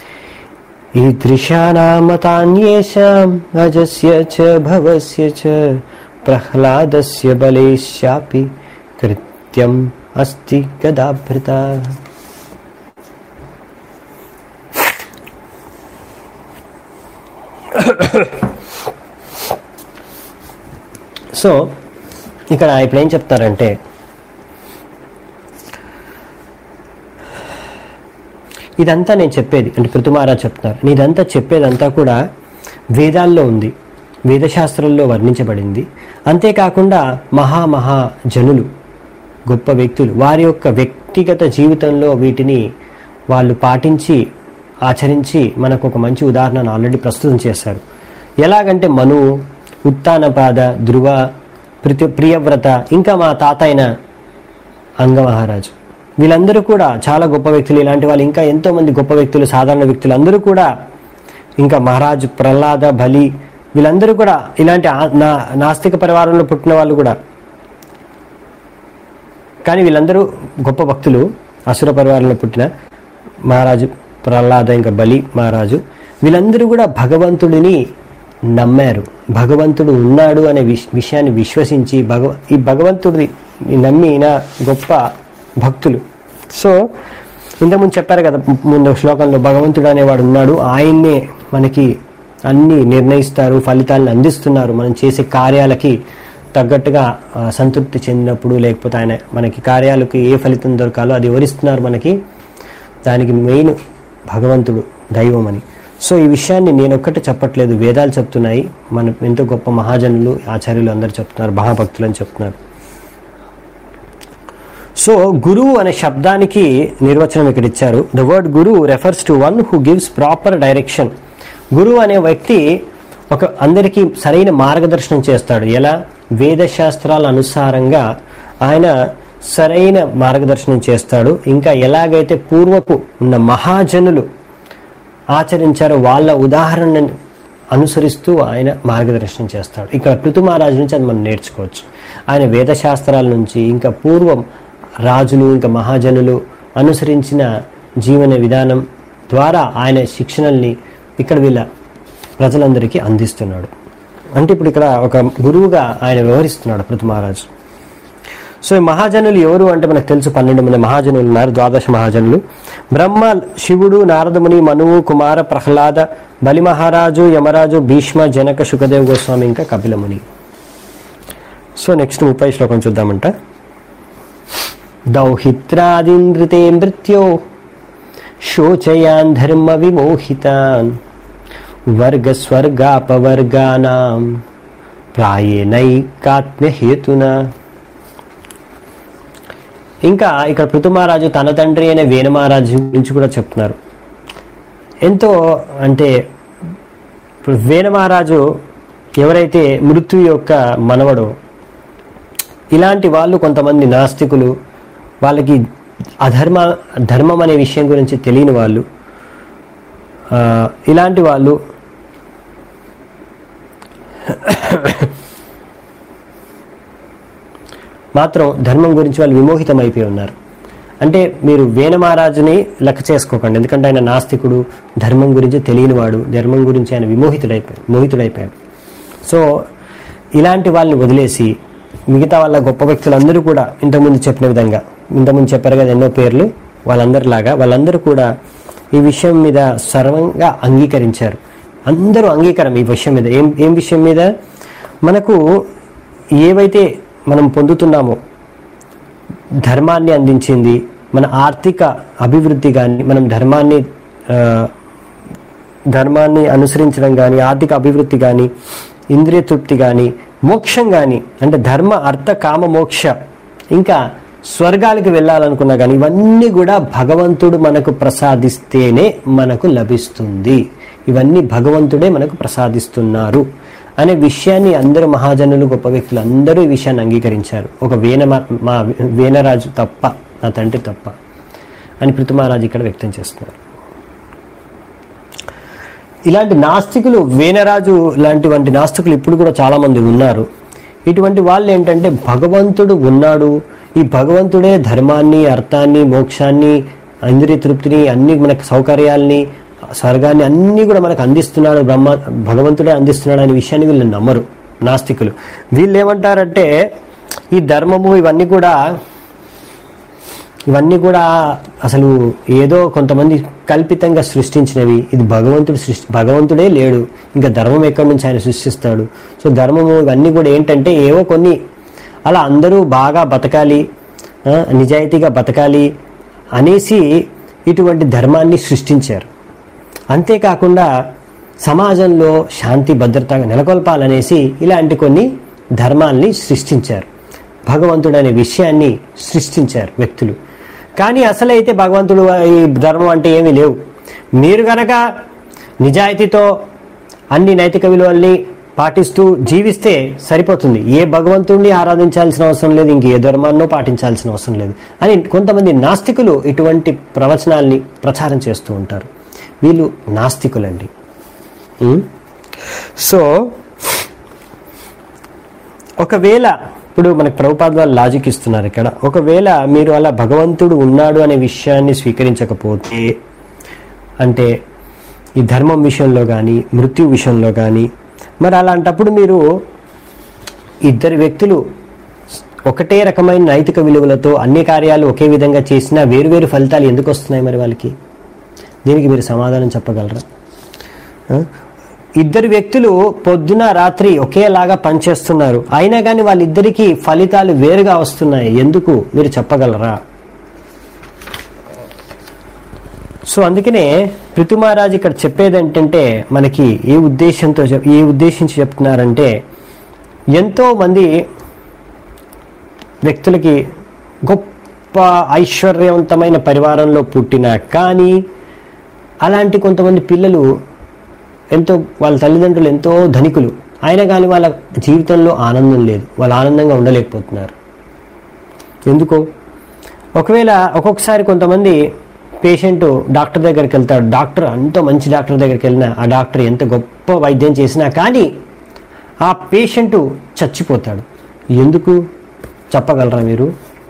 A: ఈదృశానామతాన్యేషాం అజస్య చ భవస్య చ ప్రహ్లాదస్య బలేశాపి కృత్యం అస్తి గదాభృత సో ఇక్కడ ఇప్పుడు ఏం చెప్తారంటే ఇదంతా నేను చెప్పేది అంటే పృథుమారా చెప్తున్నారు నీదంతా చెప్పేదంతా కూడా వేదాల్లో ఉంది వేదశాస్త్రంలో వర్ణించబడింది అంతేకాకుండా మహామహా జనులు గొప్ప వ్యక్తులు వారి యొక్క వ్యక్తిగత జీవితంలో వీటిని వాళ్ళు పాటించి ఆచరించి మనకు ఒక మంచి ఉదాహరణను ఆల్రెడీ ప్రస్తుతం చేశారు ఎలాగంటే మను ఉత్తానపాద ధ్రువ ప్రితి ప్రియవ్రత ఇంకా మా తాత అయిన అంగమహారాజు వీళ్ళందరూ కూడా చాలా గొప్ప వ్యక్తులు ఇలాంటి వాళ్ళు ఇంకా ఎంతో మంది గొప్ప వ్యక్తులు సాధారణ వ్యక్తులు అందరూ కూడా ఇంకా మహారాజు ప్రహ్లాద బలి వీళ్ళందరూ కూడా ఇలాంటి ఆ- నా నాస్తిక పరివారంలో పుట్టిన వాళ్ళు కూడా కానీ వీళ్ళందరూ గొప్ప భక్తులు అసుర పరివారంలో పుట్టిన మహారాజు ప్రహ్లాద ఇంకా బలి మహారాజు వీళ్ళందరూ కూడా భగవంతుడిని నమ్మారు భగవంతుడు ఉన్నాడు అనే విష- విషయాన్ని విశ్వసించి భగవ ఈ భగవంతుడి నమ్మిన గొప్ప భక్తులు సో ఇంతకుముందు చెప్పారు కదా ముందు శ్లోకంలో భగవంతుడు అనేవాడు ఉన్నాడు ఆయన్నే మనకి అన్ని నిర్ణయిస్తారు ఫలితాలను అందిస్తున్నారు మనం చేసే కార్యాలకి తగ్గట్టుగా ఆ, సంతృప్తి చెందినప్పుడు లేకపోతే ఆయన మనకి కార్యాలకు ఏ ఫలితం దొరకాలో అది వివరిస్తున్నారు మనకి దానికి మెయిన్ భగవంతుడు దైవం అని సో ఈ విషయాన్ని నేను ఒక్కటి చెప్పట్లేదు వేదాలు చెప్తున్నాయి మన ఎంతో గొప్ప మహాజనులు ఆచార్యులు అందరూ చెప్తున్నారు మహాభక్తులు అని చెప్తున్నారు సో గురువు అనే శబ్దానికి నిర్వచనం ఇక్కడ ఇచ్చారు ద వర్డ్ గురువు refers to one who gives proper direction గురువు అనే వ్యక్తి ఒక అందరికీ సరైన మార్గదర్శనం చేస్తాడు ఎలా వేద శాస్త్రాల అనుసారంగా ఆయన సరైన మార్గదర్శనం చేస్తాడు ఇంకా ఎలాగైతే పూర్వపు ఉన్న మహాజనులు ఆచరించారో వాళ్ళ ఉదాహరణను అనుసరిస్తూ ఆయన మార్గదర్శనం చేస్తాడు ఇక్కడ పృథు మహారాజు నుంచి అది మనం నేర్చుకోవచ్చు ఆయన వేదశాస్త్రాల నుంచి ఇంకా పూర్వం రాజులు ఇంకా మహాజనులు అనుసరించిన జీవన విధానం ద్వారా ఆయన శిక్షణల్ని ఇక్కడ వీళ్ళ ప్రజలందరికీ అందిస్తున్నాడు అంటే ఇప్పుడు ఇక్కడ ఒక గురువుగా ఆయన వ్యవహరిస్తున్నాడు పృథు మహారాజు సో ఈ మహాజనులు ఎవరు అంటే మనకు తెలుసు పన్నెండు మంది మహాజనులు ఉన్నారు ద్వాదశ మహాజనులు బ్రహ్మ శివుడు నారదముని మనువు కుమార ప్రహ్లాద బలి మహారాజు యమరాజు భీష్మ జనక సుఖదేవ్ గోస్వామి ఇంకా కపిలముని సో నెక్స్ట్ ముప్పై శ్లోకం చూద్దామంట దౌహిత్రాదినృతే మృత్యో శోచయాన్ ధర్మ విమోహితాన్ వర్గస్వర్గాపవర్గానాం ప్రాయేనైకాత్మ్య హేతునా ఇంకా ఇక్కడ పృథుమహారాజు తన తండ్రి అయిన వేణుమహారాజు గురించి కూడా చెప్తున్నారు ఎంతో అంటే ఇప్పుడు వేణుమహారాజు ఎవరైతే మృత్యు యొక్క మనవడో ఇలాంటి వాళ్ళు కొంతమంది నాస్తికులు వాళ్ళకి అధర్మ ధర్మం అనే విషయం గురించి తెలియని వాళ్ళు ఆ, ఇలాంటి వాళ్ళు మాత్రం ధర్మం గురించి వాళ్ళు విమోహితం అయిపోయి ఉన్నారు అంటే మీరు వేణ మహారాజుని లెక్క చేసుకోకండి ఎందుకంటే ఆయన నాస్తికుడు ధర్మం గురించి తెలియనివాడు ధర్మం గురించి ఆయన విమోహితుడైపోయాడు మోహితుడైపోయాడు సో ఇలాంటి వాళ్ళని వదిలేసి మిగతా వాళ్ళ గొప్ప వ్యక్తులందరూ కూడా ఇంతకుముందు చెప్పిన విధంగా ఇంతకుముందు చెప్పారు కదా ఎన్నో పేర్లు వాళ్ళందరిలాగా వాళ్ళందరూ కూడా ఈ విషయం మీద సర్వంగా అంగీకరించారు అందరూ అంగీకారం ఈ విషయం మీద ఏం ఏం విషయం మీద మనకు ఏవైతే మనం పొందుతున్నామో ధర్మాన్ని అందించింది మన ఆర్థిక అభివృద్ధి కానీ మనం ధర్మాన్ని ఆ, ధర్మాన్ని అనుసరించడం కానీ ఆర్థిక అభివృద్ధి కానీ ఇంద్రియ తృప్తి కానీ మోక్షం కానీ అంటే ధర్మ అర్థ కామ మోక్ష ఇంకా స్వర్గానికి వెళ్ళాలనుకున్నా కానీ ఇవన్నీ కూడా భగవంతుడు మనకు ప్రసాదిస్తేనే మనకు లభిస్తుంది ఇవన్నీ భగవంతుడే మనకు ప్రసాదిస్తున్నారు అనే విషయాన్ని అందరూ మహాజనులు గొప్ప వ్యక్తులు అందరూ ఈ విషయాన్ని అంగీకరించారు ఒక వేన మా వేనరాజు తప్ప నా తండ్రి తప్ప అని పృథుమహారాజు ఇక్కడ వ్యక్తం చేస్తున్నారు ఇలాంటి నాస్తికులు వేనరాజు లాంటి వంటి నాస్తికులు ఇప్పుడు కూడా చాలా మంది ఉన్నారు ఇటువంటి వాళ్ళు ఏంటంటే భగవంతుడు ఉన్నాడు ఈ భగవంతుడే ధర్మాన్ని అర్థాన్ని మోక్షాన్ని ఇంద్రియ తృప్తిని అన్ని మనకు సౌకర్యాల్ని స్వర్గాన్ని అన్ని కూడా మనకు అందిస్తున్నాడు బ్రహ్మ భగవంతుడే అందిస్తున్నాడు అనే విషయాన్ని వీళ్ళు నమ్మరు నాస్తికులు వీళ్ళు ఏమంటారంటే ఈ ధర్మము ఇవన్నీ కూడా ఇవన్నీ కూడా అసలు ఏదో కొంతమంది కల్పితంగా సృష్టించినవి ఇది భగవంతుడు సృష్టి భగవంతుడే లేడు ఇంకా ధర్మం ఎక్కడి నుంచి ఆయన సృష్టిస్తాడు సో ధర్మము ఇవన్నీ కూడా ఏంటంటే ఏవో కొన్ని అలా అందరూ బాగా బతకాలి ఆ, నిజాయితీగా బతకాలి అనేసి ఇటువంటి ధర్మాన్ని సృష్టించారు అంతేకాకుండా సమాజంలో శాంతి భద్రత నెలకొల్పాలనేసి ఇలాంటి కొన్ని ధర్మాల్ని సృష్టించారు భగవంతుడు అనే విషయాన్ని సృష్టించారు వ్యక్తులు కానీ అసలైతే భగవంతుడు ఈ ధర్మం అంటే ఏమీ లేవు మీరు గనక నిజాయితీతో అన్ని నైతిక విలువల్ని పాటిస్తూ జీవిస్తే సరిపోతుంది ఏ భగవంతుడిని ఆరాధించాల్సిన అవసరం లేదు ఇంక ఏ ధర్మాన్నో పాటించాల్సిన అవసరం లేదు అని కొంతమంది నాస్తికులు ఇటువంటి ప్రవచనాల్ని ప్రచారం చేస్తూ ఉంటారు వీళ్ళు నాస్తికులండి ఉం? సో ఒకవేళ ఇప్పుడు మనకు ప్రభుపాద వాళ్ళు లాజిక్ ఇస్తున్నారు ఇక్కడ ఒకవేళ మీరు అలా భగవంతుడు ఉన్నాడు అనే విషయాన్ని స్వీకరించకపోతే అంటే ఈ ధర్మం విషయంలో కానీ మృత్యు విషయంలో కానీ మరి అలాంటప్పుడు మీరు ఇద్దరు వ్యక్తులు ఒకటే రకమైన నైతిక విలువలతో అన్ని కార్యాలు ఒకే విధంగా చేసినా వేరువేరు ఫలితాలు ఎందుకు వస్తున్నాయి మరి వాళ్ళకి దీనికి మీరు సమాధానం చెప్పగలరా ఆ? ఇద్దరు వ్యక్తులు పొద్దున రాత్రి ఒకేలాగా పనిచేస్తున్నారు అయినా కానీ వాళ్ళిద్దరికీ ఫలితాలు వేరుగా వస్తున్నాయి ఎందుకు మీరు చెప్పగలరా సో అందుకనే పృథుమహారాజు ఇక్కడ చెప్పేది ఏంటంటే మనకి ఏ ఉద్దేశంతో చెప్- ఏ ఉద్దేశించి చెప్తున్నారంటే ఎంతో మంది వ్యక్తులకి గొప్ప ఐశ్వర్యవంతమైన పరివారంలో పుట్టిన కానీ అలాంటి కొంతమంది పిల్లలు ఎంతో వాళ్ళ తల్లిదండ్రులు ఎంతో ధనికులు అయినా కానీ వాళ్ళ జీవితంలో ఆనందం లేదు వాళ్ళు ఆనందంగా ఉండలేకపోతున్నారు ఎందుకో ఒకవేళ ఒక్కొక్కసారి కొంతమంది పేషెంట్ డాక్టర్ దగ్గరికి వెళ్తాడు డాక్టర్ ఎంతో మంచి డాక్టర్ దగ్గరికి వెళ్ళినా ఆ డాక్టర్ ఎంత గొప్ప వైద్యం చేసినా కానీ ఆ పేషెంట్ చచ్చిపోతాడు ఎందుకు చెప్పగలరా మీరు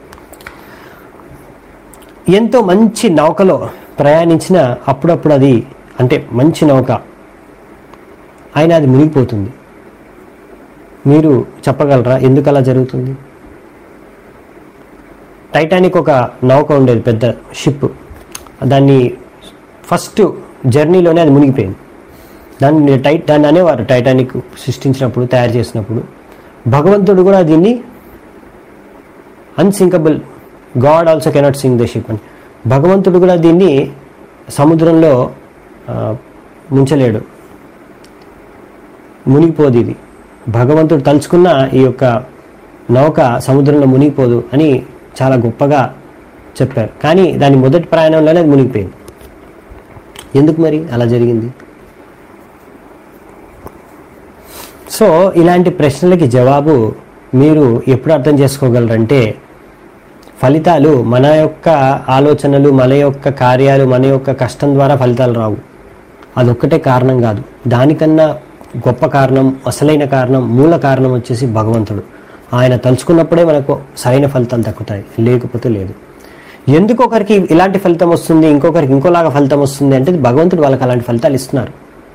A: ఎంతో మంచి నౌకలో ప్రయాణించిన అప్పుడప్పుడు అది అంటే మంచి నౌక అయినా అది మునిగిపోతుంది మీరు చెప్పగలరా ఎందుకు అలా జరుగుతుంది టైటానిక్ ఒక నౌక ఉండేది పెద్ద షిప్ దాన్ని ఫస్ట్ జర్నీలోనే అది మునిగిపోయింది దాన్ని టై దాన్ని అనేవారు టైటానిక్ సృష్టించినప్పుడు తయారు చేసినప్పుడు భగవంతుడు కూడా దీన్ని unsinkable God also cannot sink the ship అని భగవంతుడు కూడా దీన్ని సముద్రంలో ఆ, ముంచలేడు మునిగిపోదు ఇది భగవంతుడు తలుచుకున్న ఈ యొక్క నౌక సముద్రంలో మునిగిపోదు అని చాలా గొప్పగా చెప్పారు కానీ దాని మొదటి ప్రయాణంలోనే అది మునిగిపోయింది ఎందుకు మరి అలా జరిగింది సో ఇలాంటి ప్రశ్నలకి జవాబు మీరు ఎప్పుడు అర్థం చేసుకోగలరంటే ఫలితాలు మన యొక్క ఆలోచనలు మన యొక్క కార్యాలు మన యొక్క కష్టం ద్వారా ఫలితాలు రావు అదొక్కటే కారణం కాదు దానికన్నా గొప్ప కారణం అసలైన కారణం మూల కారణం వచ్చేసి భగవంతుడు ఆయన తలుచుకున్నప్పుడే మనకు సరైన ఫలితాలు దక్కుతాయి లేకపోతే లేదు ఎందుకు ఒకరికి ఇలాంటి ఫలితం వస్తుంది ఇంకొకరికి ఇంకోలాగా ఫలితం వస్తుంది అంటే భగవంతుడు వాళ్ళకి అలాంటి ఫలితాలు ఇస్తున్నారు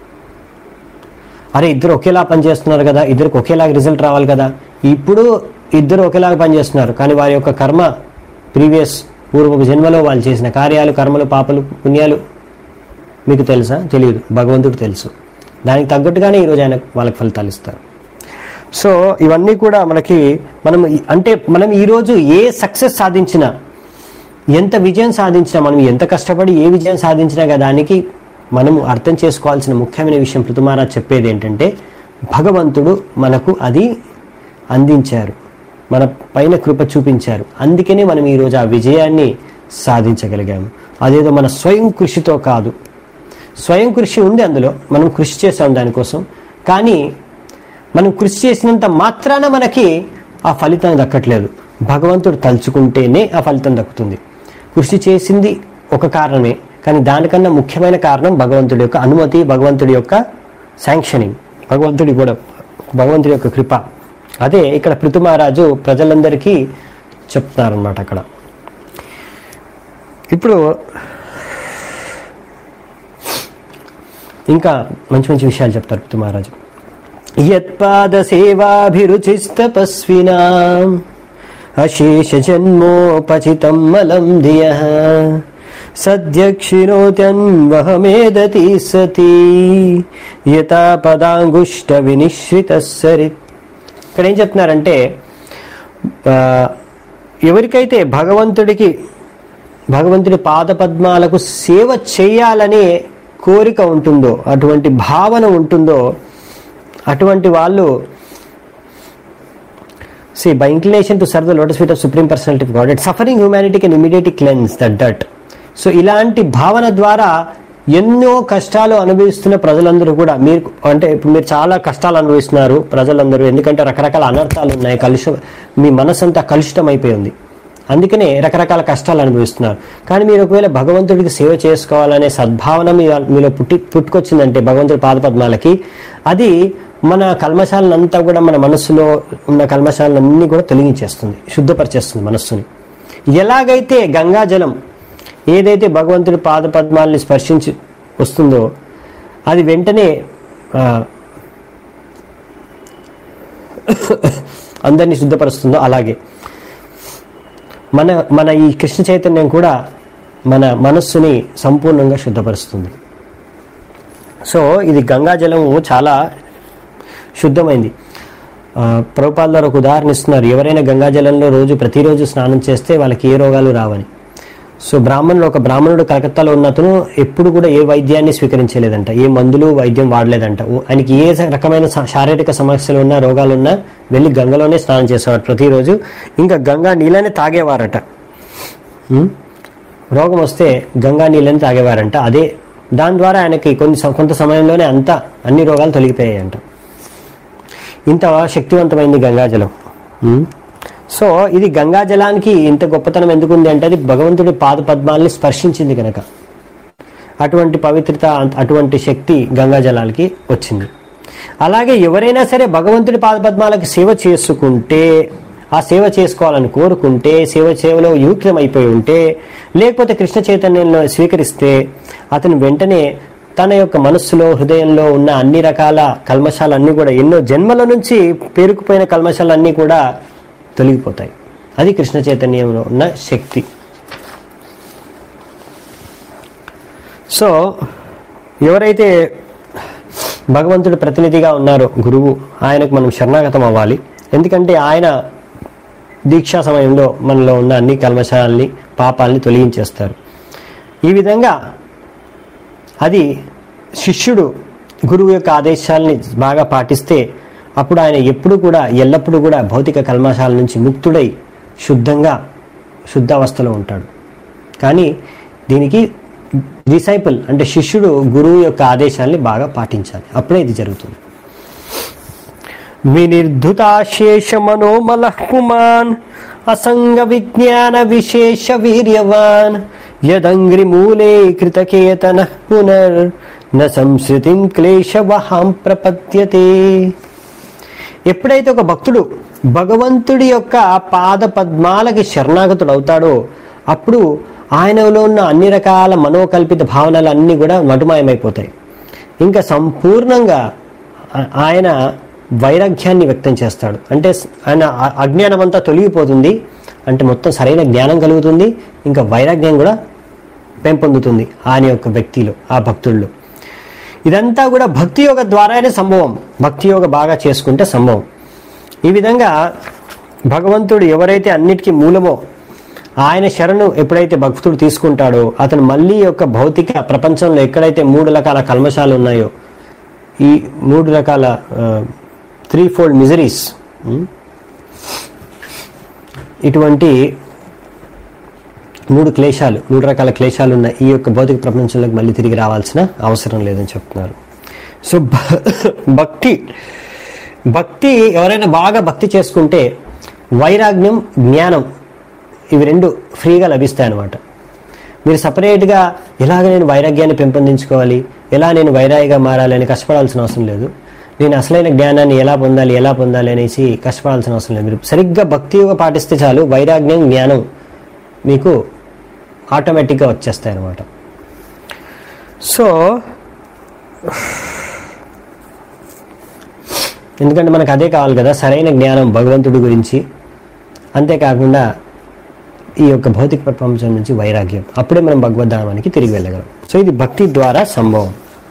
A: అరే ఇద్దరు ఒకేలా పనిచేస్తున్నారు కదా ఇద్దరికి ఒకేలాగా రిజల్ట్ రావాలి కదా ఇప్పుడు ఇద్దరు ఒకేలాగా పనిచేస్తున్నారు కానీ వారి యొక్క కర్మ ప్రీవియస్ పూర్వపు జన్మలో వాళ్ళు చేసిన కార్యాలు కర్మలు పాపలు పుణ్యాలు మీకు తెలుసా తెలియదు భగవంతుడు తెలుసు దానికి తగ్గట్టుగానే ఈరోజు ఆయన వాళ్ళకి ఫలితాలు ఇస్తారు సో ఇవన్నీ కూడా మనకి మనం ఈ- అంటే మనం ఈరోజు ఏ సక్సెస్ సాధించినా ఎంత విజయం సాధించినా మనం ఎంత కష్టపడి ఏ విజయం సాధించినా కదా దానికి మనము అర్థం చేసుకోవాల్సిన ముఖ్యమైన విషయం పృథుమారాజ్ చెప్పేది ఏంటంటే భగవంతుడు మనకు అది అందించారు మన పైన కృప చూపించారు అందుకనే మనం ఈరోజు ఆ విజయాన్ని సాధించగలిగాము అదేదో మన స్వయం కృషితో కాదు స్వయం కృషి ఉంది అందులో మనం కృషి చేసాం దానికోసం కానీ మనం కృషి చేసినంత మాత్రాన మనకి ఆ ఫలితం దక్కట్లేదు భగవంతుడు తలుచుకుంటేనే ఆ ఫలితం దక్కుతుంది కృషి చేసింది ఒక కారణమే కానీ దానికన్నా ముఖ్యమైన కారణం భగవంతుడి యొక్క అనుమతి భగవంతుడి యొక్క శాంక్షనింగ్ భగవంతుడి కూడా భగవంతుడి యొక్క కృప అదే ఇక్కడ పృథు మహారాజు ప్రజలందరికీ చెప్తున్నారనమాట అక్కడ ఇప్పుడు ఇంకా మంచి మంచి విషయాలు చెప్తారు పృథు మహారాజు యత్పాద సేవాభిరుచిస్తపస్వినా అశేష జన్మోపచితం మలం ధియ సద్యక్షిణోత్యన్వహమేదతి సతీ యథా పదాంగుష్ట వినిశ్రిత సరిత్ ఇక్కడ ఏం చెప్తున్నారంటే ఆ, ఎవరికైతే భగవంతుడికి భగవంతుడి పాదపద్మాలకు సేవ చేయాలనే కోరిక ఉంటుందో అటువంటి భావన ఉంటుందో అటువంటి వాళ్ళు see by inclination to serve the lotus feet of Supreme Personality of God it suffering humanity can immediately cleanse that that so ఇలాంటి భావన ద్వారా ఎన్నో కష్టాలు అనుభవిస్తున్న ప్రజలందరూ కూడా మీరు అంటే ఇప్పుడు మీరు చాలా కష్టాలు అనుభవిస్తున్నారు ప్రజలందరూ ఎందుకంటే రకరకాల అనర్థాలు ఉన్నాయి కలుష మీ మనసంతా కలుషితం అయిపోయింది అందుకనే రకరకాల కష్టాలు అనుభవిస్తున్నారు కానీ మీరు ఒకవేళ భగవంతుడికి సేవ చేసుకోవాలనే సద్భావన మీ మీలో పుట్టి పుట్టుకొచ్చిందంటే భగవంతుడి పాదపద్మాలకి అది మన కల్మశాలనంతా కూడా మన మనస్సులో ఉన్న కల్మశాలన్నీ కూడా తొలగించేస్తుంది శుద్ధపరిచేస్తుంది మనస్సుని ఎలాగైతే గంగా జలం ఏదైతే భగవంతుడి పాదపద్మాలని స్పర్శించి వస్తుందో అది వెంటనే ఆ, అందరినీ శుద్ధపరుస్తుందో అలాగే మన మన ఈ కృష్ణ చైతన్యం కూడా మన మనస్సుని సంపూర్ణంగా శుద్ధపరుస్తుంది సో ఇది గంగాజలము చాలా శుద్ధమైంది ఆ, ప్రభుపాల్ గారు ఒక ఉదాహరణ ఇస్తున్నారు ఎవరైనా గంగాజలంలో రోజు ప్రతిరోజు స్నానం చేస్తే వాళ్ళకి ఏ రోగాలు రావని సో బ్రాహ్మణుడు ఒక బ్రాహ్మణుడు కలకత్తాలో ఉన్న అతను ఎప్పుడు కూడా ఏ వైద్యాన్ని స్వీకరించలేదంట ఏ మందులు వైద్యం వాడలేదంట ఓ- ఆయనకి ఏ రకమైన శా- శారీరక సమస్యలు ఉన్నా రోగాలు ఉన్నా వెళ్ళి గంగలోనే స్నానం చేసేవారు ప్రతిరోజు ఇంకా గంగా నీళ్ళనే తాగేవారట ఉం? రోగం వస్తే గంగా నీళ్ళని తాగేవారంట అదే దాని ద్వారా ఆయనకి కొన్ని స- కొంత సమయంలోనే అంతా అన్ని రోగాలు తొలగిపోయాయంట ఇంత శక్తివంతమైంది గంగాజలం ఉం? సో ఇది గంగాజలానికి ఇంత గొప్పతనం ఎందుకు ఉంది అంటే అది భగవంతుడి పాద పద్మాల్ని స్పర్శించింది కనుక అటువంటి పవిత్రత అంత- అటువంటి శక్తి గంగాజలాలకి వచ్చింది అలాగే ఎవరైనా సరే భగవంతుడి పాద పద్మాలకి సేవ చేసుకుంటే ఆ సేవ చేసుకోవాలని కోరుకుంటే సేవ సేవలో యూక్తమైపోయి ఉంటే లేకపోతే కృష్ణ చైతన్యంలో స్వీకరిస్తే అతను వెంటనే తన యొక్క మనస్సులో హృదయంలో ఉన్న అన్ని రకాల కల్మషాలన్నీ కూడా ఎన్నో జన్మల నుంచి పేరుకుపోయిన కల్మషాలన్నీ కూడా తొలగిపోతాయి అది కృష్ణ చైతన్యంలో ఉన్న శక్తి సో ఎవరైతే భగవంతుడి ప్రతినిధిగా ఉన్నారో గురువు ఆయనకు మనం శరణాగతం అవ్వాలి ఎందుకంటే ఆయన దీక్షా సమయంలో మనలో ఉన్న అన్ని కల్మషాలని పాపాలని తొలగించేస్తారు ఈ విధంగా అది శిష్యుడు గురువు యొక్క ఆదేశాలని బాగా పాటిస్తే అప్పుడు ఆయన ఎప్పుడు కూడా ఎల్లప్పుడూ కూడా భౌతిక కల్మషాల నుంచి ముక్తుడై శుద్ధంగా శుద్ధావస్థలో ఉంటాడు కానీ దీనికి డిసైపుల్ అంటే శిష్యుడు గురువు యొక్క ఆదేశాల్ని బాగా పాటించాలి అప్పుడే ఇది జరుగుతుంది వినిర్ధుతాశేష మనోమల పుమాన్ అసంగ విజ్ఞాన విశేష వీర్యవాన్ యదంగ్రి మూలే కృతకేతన పునర్ న సంస్కృతిం క్లేశవహాం ప్రపద్యతే ఎప్పుడైతే ఒక భక్తుడు భగవంతుడి యొక్క పాద పద్మాలకి శరణాగతుడు అవుతాడో అప్పుడు ఆయనలో ఉన్న అన్ని రకాల మనోకల్పిత భావనలు అన్నీ కూడా మటుమాయమైపోతాయి ఇంకా సంపూర్ణంగా ఆ- ఆయన వైరాగ్యాన్ని వ్యక్తం చేస్తాడు అంటే స్- ఆయన అ- అజ్ఞానం అంతా తొలగిపోతుంది అంటే మొత్తం సరైన జ్ఞానం కలుగుతుంది ఇంకా వైరాగ్యం కూడా పెంపొందుతుంది ఆయన యొక్క వ్యక్తిలో ఆ భక్తుల్లో ఇదంతా కూడా భక్తి యోగ ద్వారానే సంభవం భక్తి యోగ బాగా చేసుకుంటే సంభవం ఈ విధంగా భగవంతుడు ఎవరైతే అన్నిటికీ మూలమో ఆయన శరణు ఎప్పుడైతే భక్తుడు తీసుకుంటాడో అతను మళ్ళీ యొక్క భౌతిక ప్రపంచంలో ఎక్కడైతే మూడు రకాల కల్మషాలు ఉన్నాయో ఈ మూడు రకాల త్రీ ఫోల్డ్ మిజరీస్ ఇటువంటి మూడు క్లేశాలు మూడు రకాల క్లేశాలు ఉన్న ఈ యొక్క భౌతిక ప్రపంచంలోకి మళ్ళీ తిరిగి రావాల్సిన అవసరం లేదని చెప్తున్నారు సో భ- భక్తి భక్తి ఎవరైనా బాగా భక్తి చేసుకుంటే వైరాగ్యం జ్ఞానం ఇవి రెండు ఫ్రీగా లభిస్తాయి అన్నమాట మీరు సపరేట్గా ఎలాగ నేను వైరాగ్యాన్ని పెంపొందించుకోవాలి ఎలా నేను వైరాగిగా మారాలి అని కష్టపడాల్సిన అవసరం లేదు నేను అసలైన జ్ఞానాన్ని ఎలా పొందాలి ఎలా పొందాలి అనేసి కష్టపడాల్సిన అవసరం లేదు మీరు సరిగ్గా భక్తిగా పాటిస్తే చాలు వైరాగ్యం జ్ఞానం మీకు ఆటోమేటిక్గా వచ్చేస్తాయి అన్నమాట సో ఎందుకంటే మనకు అదే కావాలి కదా సరైన జ్ఞానం భగవంతుడి గురించి అంతేకాకుండా ఈ యొక్క భౌతిక ప్రపంచం నుంచి వైరాగ్యం అప్పుడే మనం భగవద్ధామానికి తిరిగి వెళ్ళగలం సో ఇది భక్తి ద్వారా సంభవం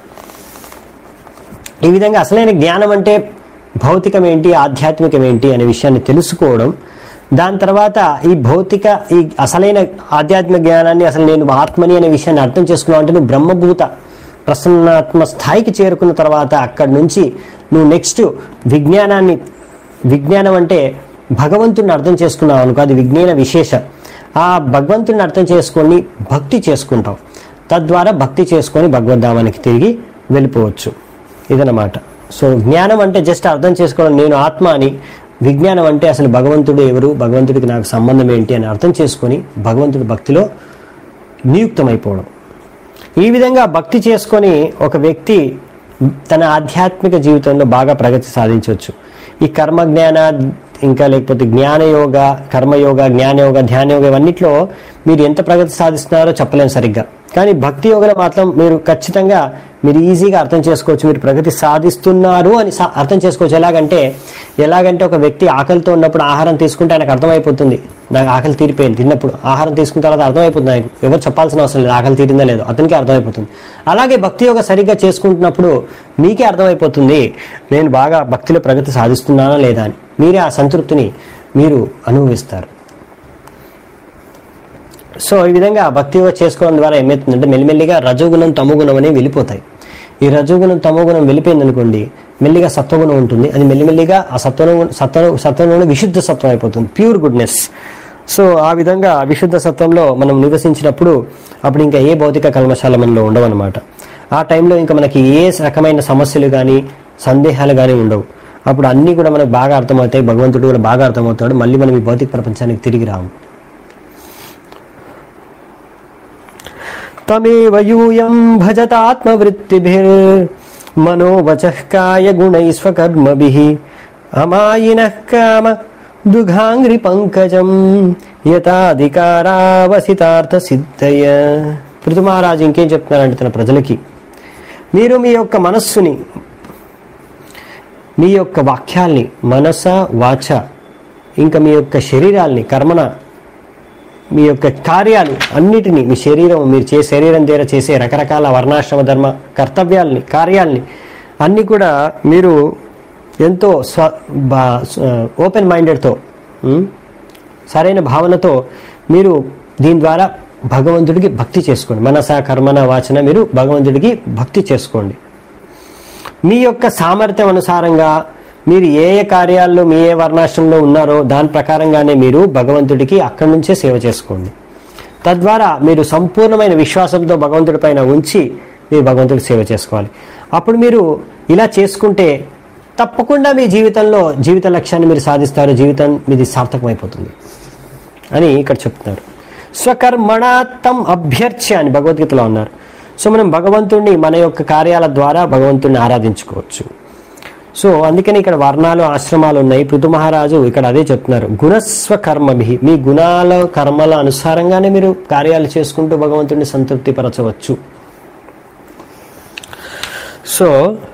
A: ఈ విధంగా అసలైన జ్ఞానం అంటే భౌతికం ఏంటి ఆధ్యాత్మికం ఏంటి అనే విషయాన్ని తెలుసుకోవడం దాని తర్వాత ఈ భౌతిక ఈ అసలైన ఆధ్యాత్మిక జ్ఞానాన్ని అసలు నేను ఆత్మని అనే విషయాన్ని అర్థం చేసుకున్నావు అంటే నువ్వు బ్రహ్మభూత ప్రసన్నాత్మ స్థాయికి చేరుకున్న తర్వాత అక్కడి నుంచి నువ్వు నెక్స్ట్ విజ్ఞానాన్ని విజ్ఞానం అంటే భగవంతుడిని అర్థం చేసుకున్నావు అనుకో అది విజ్ఞాన విశేష ఆ భగవంతుడిని అర్థం చేసుకొని భక్తి చేసుకుంటావు తద్వారా భక్తి చేసుకొని భగవద్ధామానికి తిరిగి వెళ్ళిపోవచ్చు ఇదన్నమాట సో జ్ఞానం అంటే జస్ట్ అర్థం చేసుకోవడం నేను ఆత్మ అని విజ్ఞానం అంటే అసలు భగవంతుడు ఎవరు భగవంతుడికి నాకు సంబంధం ఏంటి అని అర్థం చేసుకొని భగవంతుడి భక్తిలో నియుక్తమైపోవడం ఈ విధంగా భక్తి చేసుకొని ఒక వ్యక్తి తన ఆధ్యాత్మిక జీవితంలో బాగా ప్రగతి సాధించవచ్చు ఈ కర్మ జ్ఞాన ఇంకా లేకపోతే జ్ఞానయోగ కర్మయోగ జ్ఞానయోగ ధ్యానయోగ ఇవన్నిట్లో మీరు ఎంత ప్రగతి సాధిస్తున్నారో చెప్పలేము సరిగ్గా కానీ భక్తి యోగలో మాత్రం మీరు ఖచ్చితంగా మీరు ఈజీగా అర్థం చేసుకోవచ్చు మీరు ప్రగతి సాధిస్తున్నారు అని సా- అర్థం చేసుకోవచ్చు ఎలాగంటే ఎలాగంటే ఒక వ్యక్తి ఆకలితో ఉన్నప్పుడు ఆహారం తీసుకుంటే ఆయనకు అర్థమైపోతుంది నాకు ఆకలి తీరిపోయింది తిన్నప్పుడు ఆహారం తీసుకున్న తర్వాత అర్థమైపోతుంది ఆయనకు ఎవరు చెప్పాల్సిన అవసరం లేదు ఆకలి తీరిందా లేదు అతనికి అర్థమైపోతుంది అలాగే భక్తి యోగ సరిగ్గా చేసుకుంటున్నప్పుడు మీకే అర్థమైపోతుంది నేను బాగా భక్తిలో ప్రగతి సాధిస్తున్నానా లేదా అని మీరే ఆ సంతృప్తిని మీరు అనుభవిస్తారు సో ఈ విధంగా భక్తి యోగ చేసుకోవడం ద్వారా ఏమవుతుందంటే మెల్లిమెల్లిగా రజోగుణం తమోగుణం అనేవి వెళ్ళిపోతాయి ఈ రజోగుణం తమోగుణం వెళ్ళిపోయింది అనుకోండి మెల్లిగా సత్వగుణం ఉంటుంది అది మెల్లిమెల్లిగా ఆ సత్వనం సత్వ సత్వంలో విశుద్ధ సత్వం అయిపోతుంది ప్యూర్ గుడ్నెస్ సో ఆ విధంగా విశుద్ధ సత్వంలో మనం నివసించినప్పుడు అప్పుడు ఇంకా ఏ భౌతిక కల్మశాల మనలో ఉండవన్నమాట ఆ టైంలో ఇంకా మనకి ఏ రకమైన సమస్యలు కానీ సందేహాలు కానీ ఉండవు అప్పుడు అన్నీ కూడా మనకు బాగా అర్థమవుతాయి భగవంతుడు కూడా బాగా అర్థమవుతాడు మళ్ళీ మనం ఈ భౌతిక ప్రపంచానికి తిరిగి రాము తమేవ యూయం భజతాత్మవృత్తిభిర్మనోవచః కాయగుణైస్వకర్మభిः అమాయినః కామ దుఘాంగ్రి పంకజం యథాధికారావసితార్థ సిద్ధయ పృథుమహారాజు ఇంకేం చెప్తున్నారంటే తన ప్రజలకి మీరు మీ యొక్క మనస్సుని మీ యొక్క వాక్యాల్ని మనస వాచ ఇంకా మీ యొక్క శరీరాల్ని కర్మన మీ యొక్క కార్యాలు అన్నిటినీ మీ శరీరం మీరు చే శరీరం దగ్గర చేసే రకరకాల వర్ణాశ్రమ ధర్మ కర్తవ్యాల్ని కార్యాల్ని అన్నీ కూడా మీరు ఎంతో స్వ బా ఓపెన్ మైండెడ్తో సరైన భావనతో మీరు దీని ద్వారా భగవంతుడికి భక్తి చేసుకోండి మనస కర్మన వాచన మీరు భగవంతుడికి భక్తి చేసుకోండి మీ యొక్క సామర్థ్యం అనుసారంగా మీరు ఏ ఏ కార్యాల్లో మీ ఏ వర్ణాశ్రమంలో ఉన్నారో దాని ప్రకారంగానే మీరు భగవంతుడికి అక్కడి నుంచే సేవ చేసుకోండి తద్వారా మీరు సంపూర్ణమైన విశ్వాసంతో భగవంతుడి పైన ఉంచి మీరు భగవంతుడికి సేవ చేసుకోవాలి అప్పుడు మీరు ఇలా చేసుకుంటే తప్పకుండా మీ జీవితంలో జీవిత లక్ష్యాన్ని మీరు సాధిస్తారు జీవితం మీది సార్థకమైపోతుంది అని ఇక్కడ చెప్తున్నారు స్వకర్మణాత్తం అభ్యర్చ్య అని భగవద్గీతలో ఉన్నారు సో మనం భగవంతుడిని మన యొక్క కార్యాల ద్వారా భగవంతుడిని ఆరాధించుకోవచ్చు సో అందుకని ఇక్కడ వర్ణాలు ఆశ్రమాలు ఉన్నాయి పృథు మహారాజు ఇక్కడ అదే చెప్తున్నారు గుణస్వ కర్మభి మీ గుణాల కర్మల అనుసారంగానే మీరు కార్యాలు చేసుకుంటూ భగవంతుడిని సంతృప్తి పరచవచ్చు సో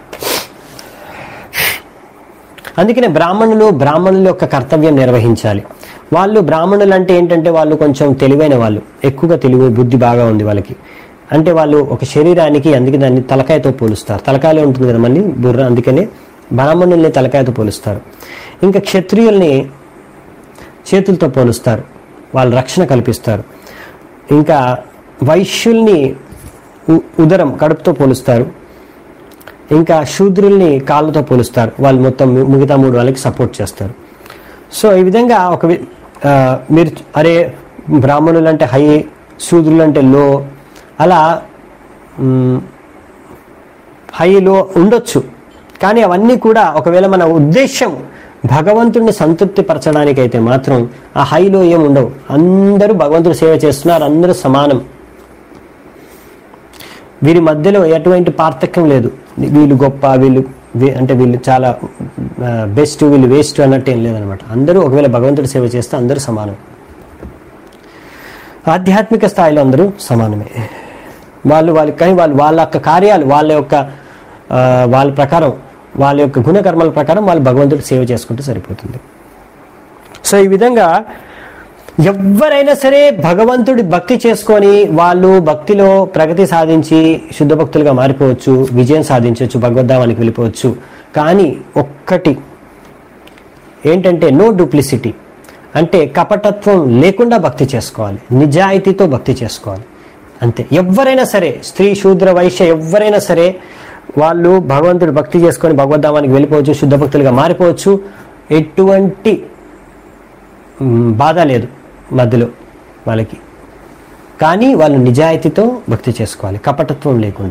A: అందుకనే బ్రాహ్మణులు బ్రాహ్మణుల యొక్క కర్తవ్యం నిర్వహించాలి వాళ్ళు బ్రాహ్మణులు అంటే ఏంటంటే వాళ్ళు కొంచెం తెలివైన వాళ్ళు ఎక్కువగా తెలివి బుద్ధి బాగా ఉంది వాళ్ళకి అంటే వాళ్ళు ఒక శరీరానికి అందుకే దాన్ని తలకాయతో పోలుస్తారు తలకాయలో ఉంటుంది కదా మళ్ళీ బుర్ర అందుకనే బ్రాహ్మణుల్ని తలకాయతో పోలుస్తారు ఇంకా క్షత్రియుల్ని చేతులతో పోలుస్తారు వాళ్ళు రక్షణ కల్పిస్తారు ఇంకా వైశ్యుల్ని ఉ- ఉదరం కడుపుతో పోలుస్తారు ఇంకా శూద్రుల్ని కాళ్ళతో పోలుస్తారు వాళ్ళు మొత్తం మి- మిగతా మూడు వాళ్ళకి సపోర్ట్ చేస్తారు సో ఈ విధంగా ఒక వి- ఆ, మీరు అరే బ్రాహ్మణులు అంటే హై శూద్రులు అంటే లో అలా మ్, హై లో ఉండొచ్చు కానీ అవన్నీ కూడా ఒకవేళ మన ఉద్దేశం భగవంతుడిని సంతృప్తి పరచడానికి అయితే మాత్రం ఆ హైలో ఏం ఉండవు అందరూ భగవంతుడు సేవ చేస్తున్నారు అందరూ సమానం వీరి మధ్యలో ఎటువంటి పార్థక్యం లేదు వీళ్ళు గొప్ప వీళ్ళు వే- అంటే వీళ్ళు చాలా బెస్ట్ వీళ్ళు వేస్ట్ అన్నట్టు ఏం లేదనమాట అందరూ ఒకవేళ భగవంతుడి సేవ చేస్తే అందరూ సమానం ఆధ్యాత్మిక స్థాయిలో అందరూ సమానమే వాళ్ళు వాళ్ళ కానీ వాళ్ళు వాళ్ళ యొక్క కార్యాలు వాళ్ళ యొక్క ఆ, వాళ్ళ ప్రకారం వాళ్ళ యొక్క గుణకర్మల ప్రకారం వాళ్ళు భగవంతుడి సేవ చేసుకుంటే సరిపోతుంది సో ఈ విధంగా ఎవరైనా సరే భగవంతుడి భక్తి చేసుకొని వాళ్ళు భక్తిలో ప్రగతి సాధించి శుద్ధ భక్తులుగా మారిపోవచ్చు విజయం సాధించవచ్చు భగవద్ధామానికి వెళ్ళిపోవచ్చు కానీ ఒక్కటి ఏంటంటే నో డూప్లిసిటీ అంటే కపటత్వం లేకుండా భక్తి చేసుకోవాలి నిజాయితీతో భక్తి చేసుకోవాలి అంతే ఎవరైనా సరే స్త్రీ శూద్ర వైశ్య ఎవరైనా సరే వాళ్ళు భగవంతుడు భక్తి చేసుకొని భగవద్ధామానికి వెళ్ళిపోవచ్చు శుద్ధ భక్తులుగా మారిపోవచ్చు ఎటువంటి మ్, బాధ లేదు మధ్యలో వాళ్ళకి కానీ వాళ్ళు నిజాయితీతో భక్తి చేసుకోవాలి కపటత్వం లేకుండా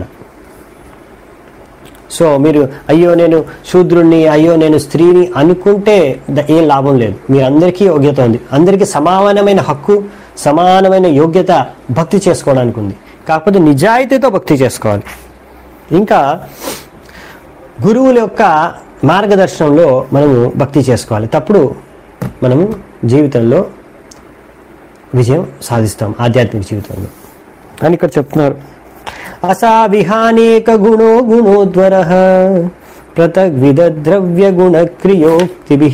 A: సో మీరు అయ్యో నేను శూద్రుణ్ణి అయ్యో నేను స్త్రీని అనుకుంటే ద- ఏం లాభం లేదు మీ అందరికీ యోగ్యత ఉంది అందరికీ సమానమైన హక్కు సమానమైన యోగ్యత భక్తి చేసుకోవడానికి ఉంది కాకపోతే నిజాయితీతో భక్తి చేసుకోవాలి ఇంకా గురువుల యొక్క మార్గదర్శనంలో మనము భక్తి చేసుకోవాలి తప్పుడు మనము జీవితంలో విజయం సాధిస్తాం ఆధ్యాత్మిక జీవితంలో అని ఇక్కడ చెప్తున్నారు అసావిహానేక గుణో గుణోద్వర పృథగ్విధ ద్రవ్య గుణ క్రియోక్తిభి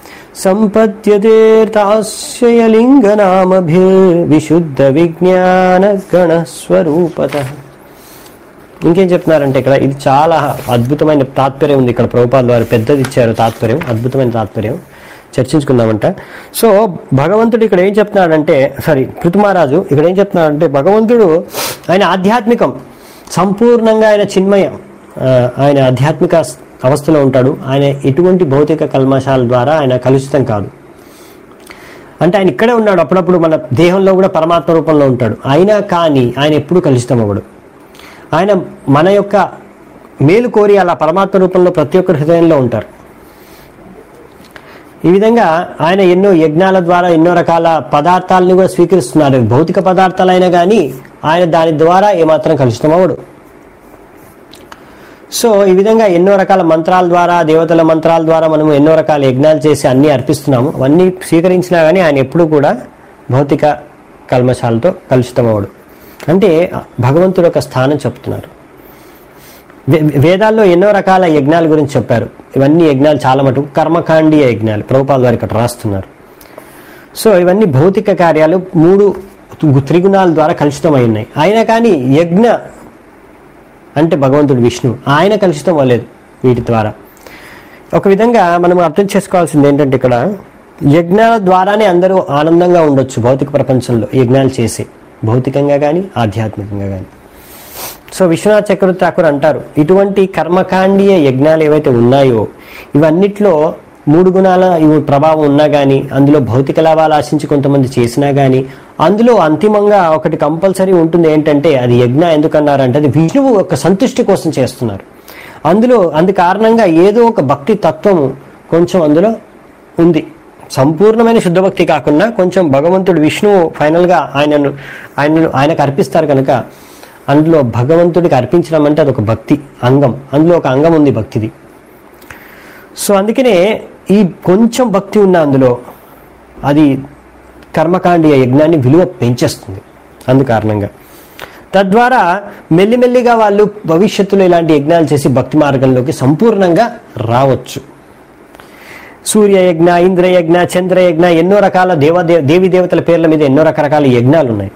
A: సంపద్యతేర్తాశయలింగనామభిర్విశుద్ధ విజ్ఞాన గణ స్వరూపత ఇంకేం చెప్తున్నారంటే ఇక్కడ ఇది చాలా అద్భుతమైన తాత్పర్యం ఉంది ఇక్కడ ప్రభుపాల్ వారు పెద్దది ఇచ్చారు తాత్పర్యం అద్భుతమైన తాత్పర్యం చర్చించుకుందామంట సో భగవంతుడు ఇక్కడ ఏం చెప్తున్నాడంటే సారీ పృథుమహారాజు ఇక్కడ ఏం చెప్తున్నాడంటే భగవంతుడు ఆయన ఆధ్యాత్మికం సంపూర్ణంగా ఆయన చిన్మయం ఆ, ఆయన ఆధ్యాత్మిక అవస్థలో ఉంటాడు ఆయన ఎటువంటి భౌతిక కల్మషాల ద్వారా ఆయన కలుషితం కాదు అంటే ఆయన ఇక్కడే ఉన్నాడు అప్పుడప్పుడు మన దేహంలో కూడా పరమాత్మ రూపంలో ఉంటాడు అయినా కానీ ఆయన ఎప్పుడు కలుషితం అవ్వడు ఆయన మన యొక్క మేలు కోరి అలా పరమాత్మ రూపంలో ప్రతి ఒక్కరి హృదయంలో ఉంటారు ఈ విధంగా ఆయన ఎన్నో యజ్ఞాల ద్వారా ఎన్నో రకాల పదార్థాలను కూడా స్వీకరిస్తున్నారు భౌతిక పదార్థాలైనా కానీ ఆయన దాని ద్వారా ఏమాత్రం కలుషితం అవ్వడు సో ఈ విధంగా ఎన్నో రకాల మంత్రాల ద్వారా దేవతల మంత్రాల ద్వారా మనం ఎన్నో రకాల యజ్ఞాలు చేసి అన్నీ అర్పిస్తున్నాము అవన్నీ స్వీకరించినా కానీ ఆయన ఎప్పుడూ కూడా భౌతిక కల్మశాలతో కలుషితం అవ్వడు అంటే భగవంతుడు ఒక స్థానం చెప్తున్నారు వే- వేదాల్లో ఎన్నో రకాల యజ్ఞాల గురించి చెప్పారు ఇవన్నీ యజ్ఞాలు చాలా మటుకు కర్మకాండీయ యజ్ఞాలు ప్రభుపాల్ వారు ఇక్కడ రాస్తున్నారు సో ఇవన్నీ భౌతిక కార్యాలు మూడు త్రిగుణాల ద్వారా కలుషితమై ఉన్నాయి అయినా కానీ యజ్ఞ అంటే భగవంతుడు విష్ణు ఆయన కలుషితం అవ్వలేదు వీటి ద్వారా ఒక విధంగా మనం అర్థం చేసుకోవాల్సింది ఏంటంటే ఇక్కడ యజ్ఞాల ద్వారానే అందరూ ఆనందంగా ఉండొచ్చు భౌతిక ప్రపంచంలో యజ్ఞాలు చేసి భౌతికంగా కానీ ఆధ్యాత్మికంగా కానీ సో విశ్వనాథ్ చక్రవర్తి ఠాకూర్ అంటారు ఇటువంటి కర్మకాండీయ యజ్ఞాలు ఏవైతే ఉన్నాయో ఇవన్నిట్లో మూడు గుణాల ఇవి ప్రభావం ఉన్నా కానీ అందులో భౌతిక లాభాలు ఆశించి కొంతమంది చేసినా కానీ అందులో అంతిమంగా ఒకటి కంపల్సరీ ఉంటుంది ఏంటంటే అది యజ్ఞ ఎందుకన్నారంటే అది విష్ణువు యొక్క సంతుష్టి కోసం చేస్తున్నారు అందులో అందు కారణంగా ఏదో ఒక భక్తి తత్వము కొంచెం అందులో ఉంది సంపూర్ణమైన శుద్ధ భక్తి కాకుండా కొంచెం భగవంతుడు విష్ణువు ఫైనల్గా ఆయనను ఆయనను ఆయనకు అర్పిస్తారు కనుక అందులో భగవంతుడికి అర్పించడం అంటే అది ఒక భక్తి అంగం అందులో ఒక అంగం ఉంది భక్తిది సో అందుకనే ఈ కొంచెం భక్తి ఉన్న అందులో అది కర్మకాండీయ యజ్ఞాన్ని విలువ పెంచేస్తుంది అందు కారణంగా తద్వారా మెల్లిమెల్లిగా వాళ్ళు భవిష్యత్తులో ఇలాంటి యజ్ఞాలు చేసి భక్తి మార్గంలోకి సంపూర్ణంగా రావచ్చు సూర్యయజ్ఞ ఇంద్రయజ్ఞ చంద్రయజ్ఞ ఎన్నో రకాల దేవ దేవి దేవతల పేర్ల మీద ఎన్నో రకరకాల యజ్ఞాలు ఉన్నాయి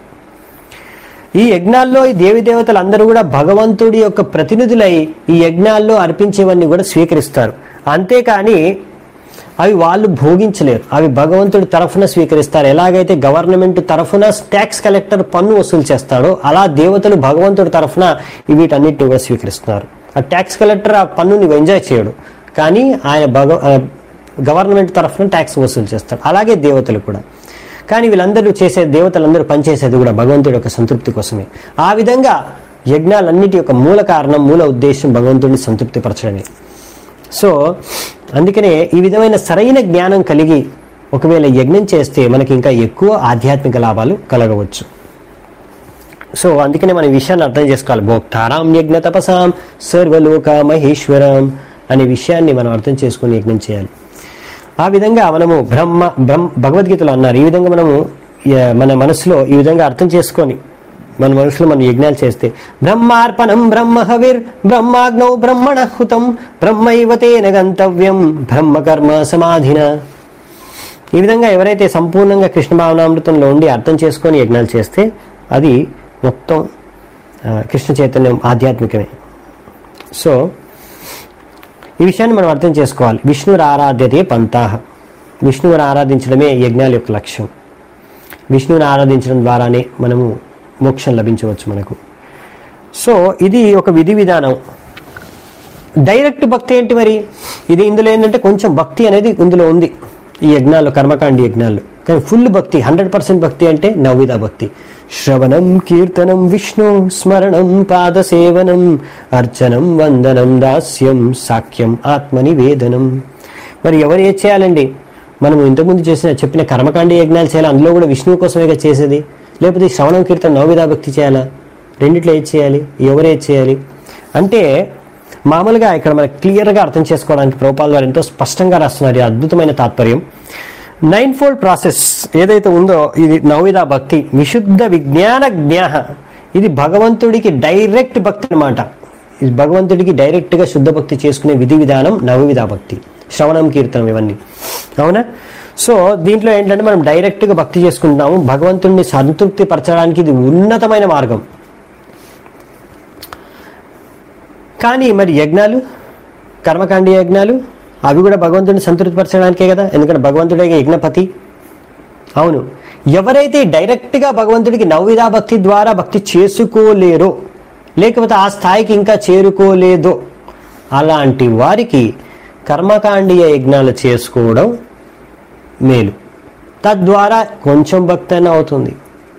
A: ఈ యజ్ఞాల్లో ఈ దేవి దేవతలు అందరూ కూడా భగవంతుడి యొక్క ప్రతినిధులై ఈ యజ్ఞాల్లో అర్పించేవన్నీ కూడా స్వీకరిస్తారు అంతేకాని అవి వాళ్ళు భోగించలేరు అవి భగవంతుడి తరఫున స్వీకరిస్తారు ఎలాగైతే గవర్నమెంట్ తరఫున ట్యాక్స్ కలెక్టర్ పన్ను వసూలు చేస్తాడో అలా దేవతలు భగవంతుడి తరఫున వీటన్నిటిని కూడా స్వీకరిస్తున్నారు ఆ ట్యాక్స్ కలెక్టర్ ఆ పన్నుని ఎంజాయ్ చేయడు కానీ ఆయన భగ ఆ గవర్నమెంట్ తరఫున ట్యాక్స్ వసూలు చేస్తాడు అలాగే దేవతలు కూడా కానీ వీళ్ళందరూ చేసే దేవతలందరూ పనిచేసేది కూడా భగవంతుడి యొక్క సంతృప్తి కోసమే ఆ విధంగా యజ్ఞాలన్నిటి యొక్క మూల కారణం మూల ఉద్దేశం భగవంతుడిని సంతృప్తిపరచడమే సో అందుకనే ఈ విధమైన సరైన జ్ఞానం కలిగి ఒకవేళ యజ్ఞం చేస్తే మనకి ఇంకా ఎక్కువ ఆధ్యాత్మిక లాభాలు కలగవచ్చు సో అందుకనే మన ఈ విషయాన్ని అర్థం చేసుకోవాలి భోక్తారాం యజ్ఞ తపసాం సర్వలోక మహేశ్వరం అనే విషయాన్ని మనం అర్థం చేసుకుని యజ్ఞం చేయాలి ఆ విధంగా మనము బ్రహ్మ బ్రహ్మ భగవద్గీతలో అన్నారు ఈ విధంగా మనము య- మన మనసులో ఈ విధంగా అర్థం చేసుకొని మన మనసులో మనం యజ్ఞాలు చేస్తే బ్రహ్మార్పణం బ్రహ్మ హవిర్ బ్రహ్మాగ్నౌ బ్రహ్మణ హుతం బ్రహ్మైవ తేన గంతవ్యం బ్రహ్మ కర్మ సమాధిన ఈ విధంగా ఎవరైతే సంపూర్ణంగా కృష్ణ భావనామృతంలో ఉండి అర్థం చేసుకొని యజ్ఞాలు చేస్తే అది మొత్తం ఆ, కృష్ణ చైతన్యం ఆధ్యాత్మికమే సో ఈ విషయాన్ని మనం అర్థం చేసుకోవాలి విష్ణువుని ఆరాధ్యతే పంతాహ విష్ణువుని ఆరాధించడమే యజ్ఞాల యొక్క లక్ష్యం విష్ణువుని ఆరాధించడం ద్వారానే మనము మోక్షం లభించవచ్చు మనకు సో ఇది ఒక విధి విధానం డైరెక్ట్ భక్తి ఏంటి మరి ఇది ఇందులో ఏంటంటే కొంచెం భక్తి అనేది ఇందులో ఉంది ఈ యజ్ఞాలు కర్మకాండి యజ్ఞాలు కానీ ఫుల్ భక్తి హండ్రెడ్ పర్సెంట్ భక్తి అంటే నవ్విద భక్తి శ్రవణం కీర్తనం విష్ణు స్మరణం పాద సేవనం అర్చనం వందనం దాస్యం సాఖ్యం ఆత్మనివేదనం మరి ఎవరు ఏది చేయాలండి మనం ఇంతకుముందు చేసిన చెప్పిన కర్మకాండి యజ్ఞాలు చేయాలి అందులో కూడా విష్ణువు కోసమే కదా చేసేది లేకపోతే ఈ శ్రవణం కీర్తన నవవిధా భక్తి చేయాలా రెండిట్లో ఏది చేయాలి ఎవరు ఏది చేయాలి అంటే మామూలుగా ఇక్కడ మనకు క్లియర్గా అర్థం చేసుకోవడానికి ప్రభుపాల్ వారు ఎంతో స్పష్టంగా రాస్తున్నారు ఈ అద్భుతమైన తాత్పర్యం నైన్ ఫోల్డ్ ప్రాసెస్ ఏదైతే ఉందో ఇది నవవిధ భక్తి విశుద్ధ విజ్ఞాన జ్ఞాహ ఇది భగవంతుడికి డైరెక్ట్ భక్తి అన్నమాట ఇది భగవంతుడికి డైరెక్ట్ గా శుద్ధ భక్తి చేసుకునే విధి విధానం నవవిధ భక్తి శ్రవణం కీర్తనం ఇవన్నీ అవునా సో దీంట్లో ఏంటంటే మనం డైరెక్ట్ గా భక్తి చేసుకుంటాము భగవంతుడిని సంతృప్తి పరచడానికి ఇది ఉన్నతమైన మార్గం కానీ మరి యజ్ఞాలు కర్మకాండ యజ్ఞాలు అవి కూడా భగవంతుడిని సంతృప్తిపరచడానికే కదా ఎందుకంటే భగవంతుడే యజ్ఞపతి అవును ఎవరైతే డైరెక్ట్గా భగవంతుడికి నవవిధా భక్తి ద్వారా భక్తి చేసుకోలేరో లేకపోతే ఆ స్థాయికి ఇంకా చేరుకోలేదో అలాంటి వారికి కర్మకాండీయ యజ్ఞాలు చేసుకోవడం మేలు తద్వారా కొంచెం భక్తి అయినా అవుతుంది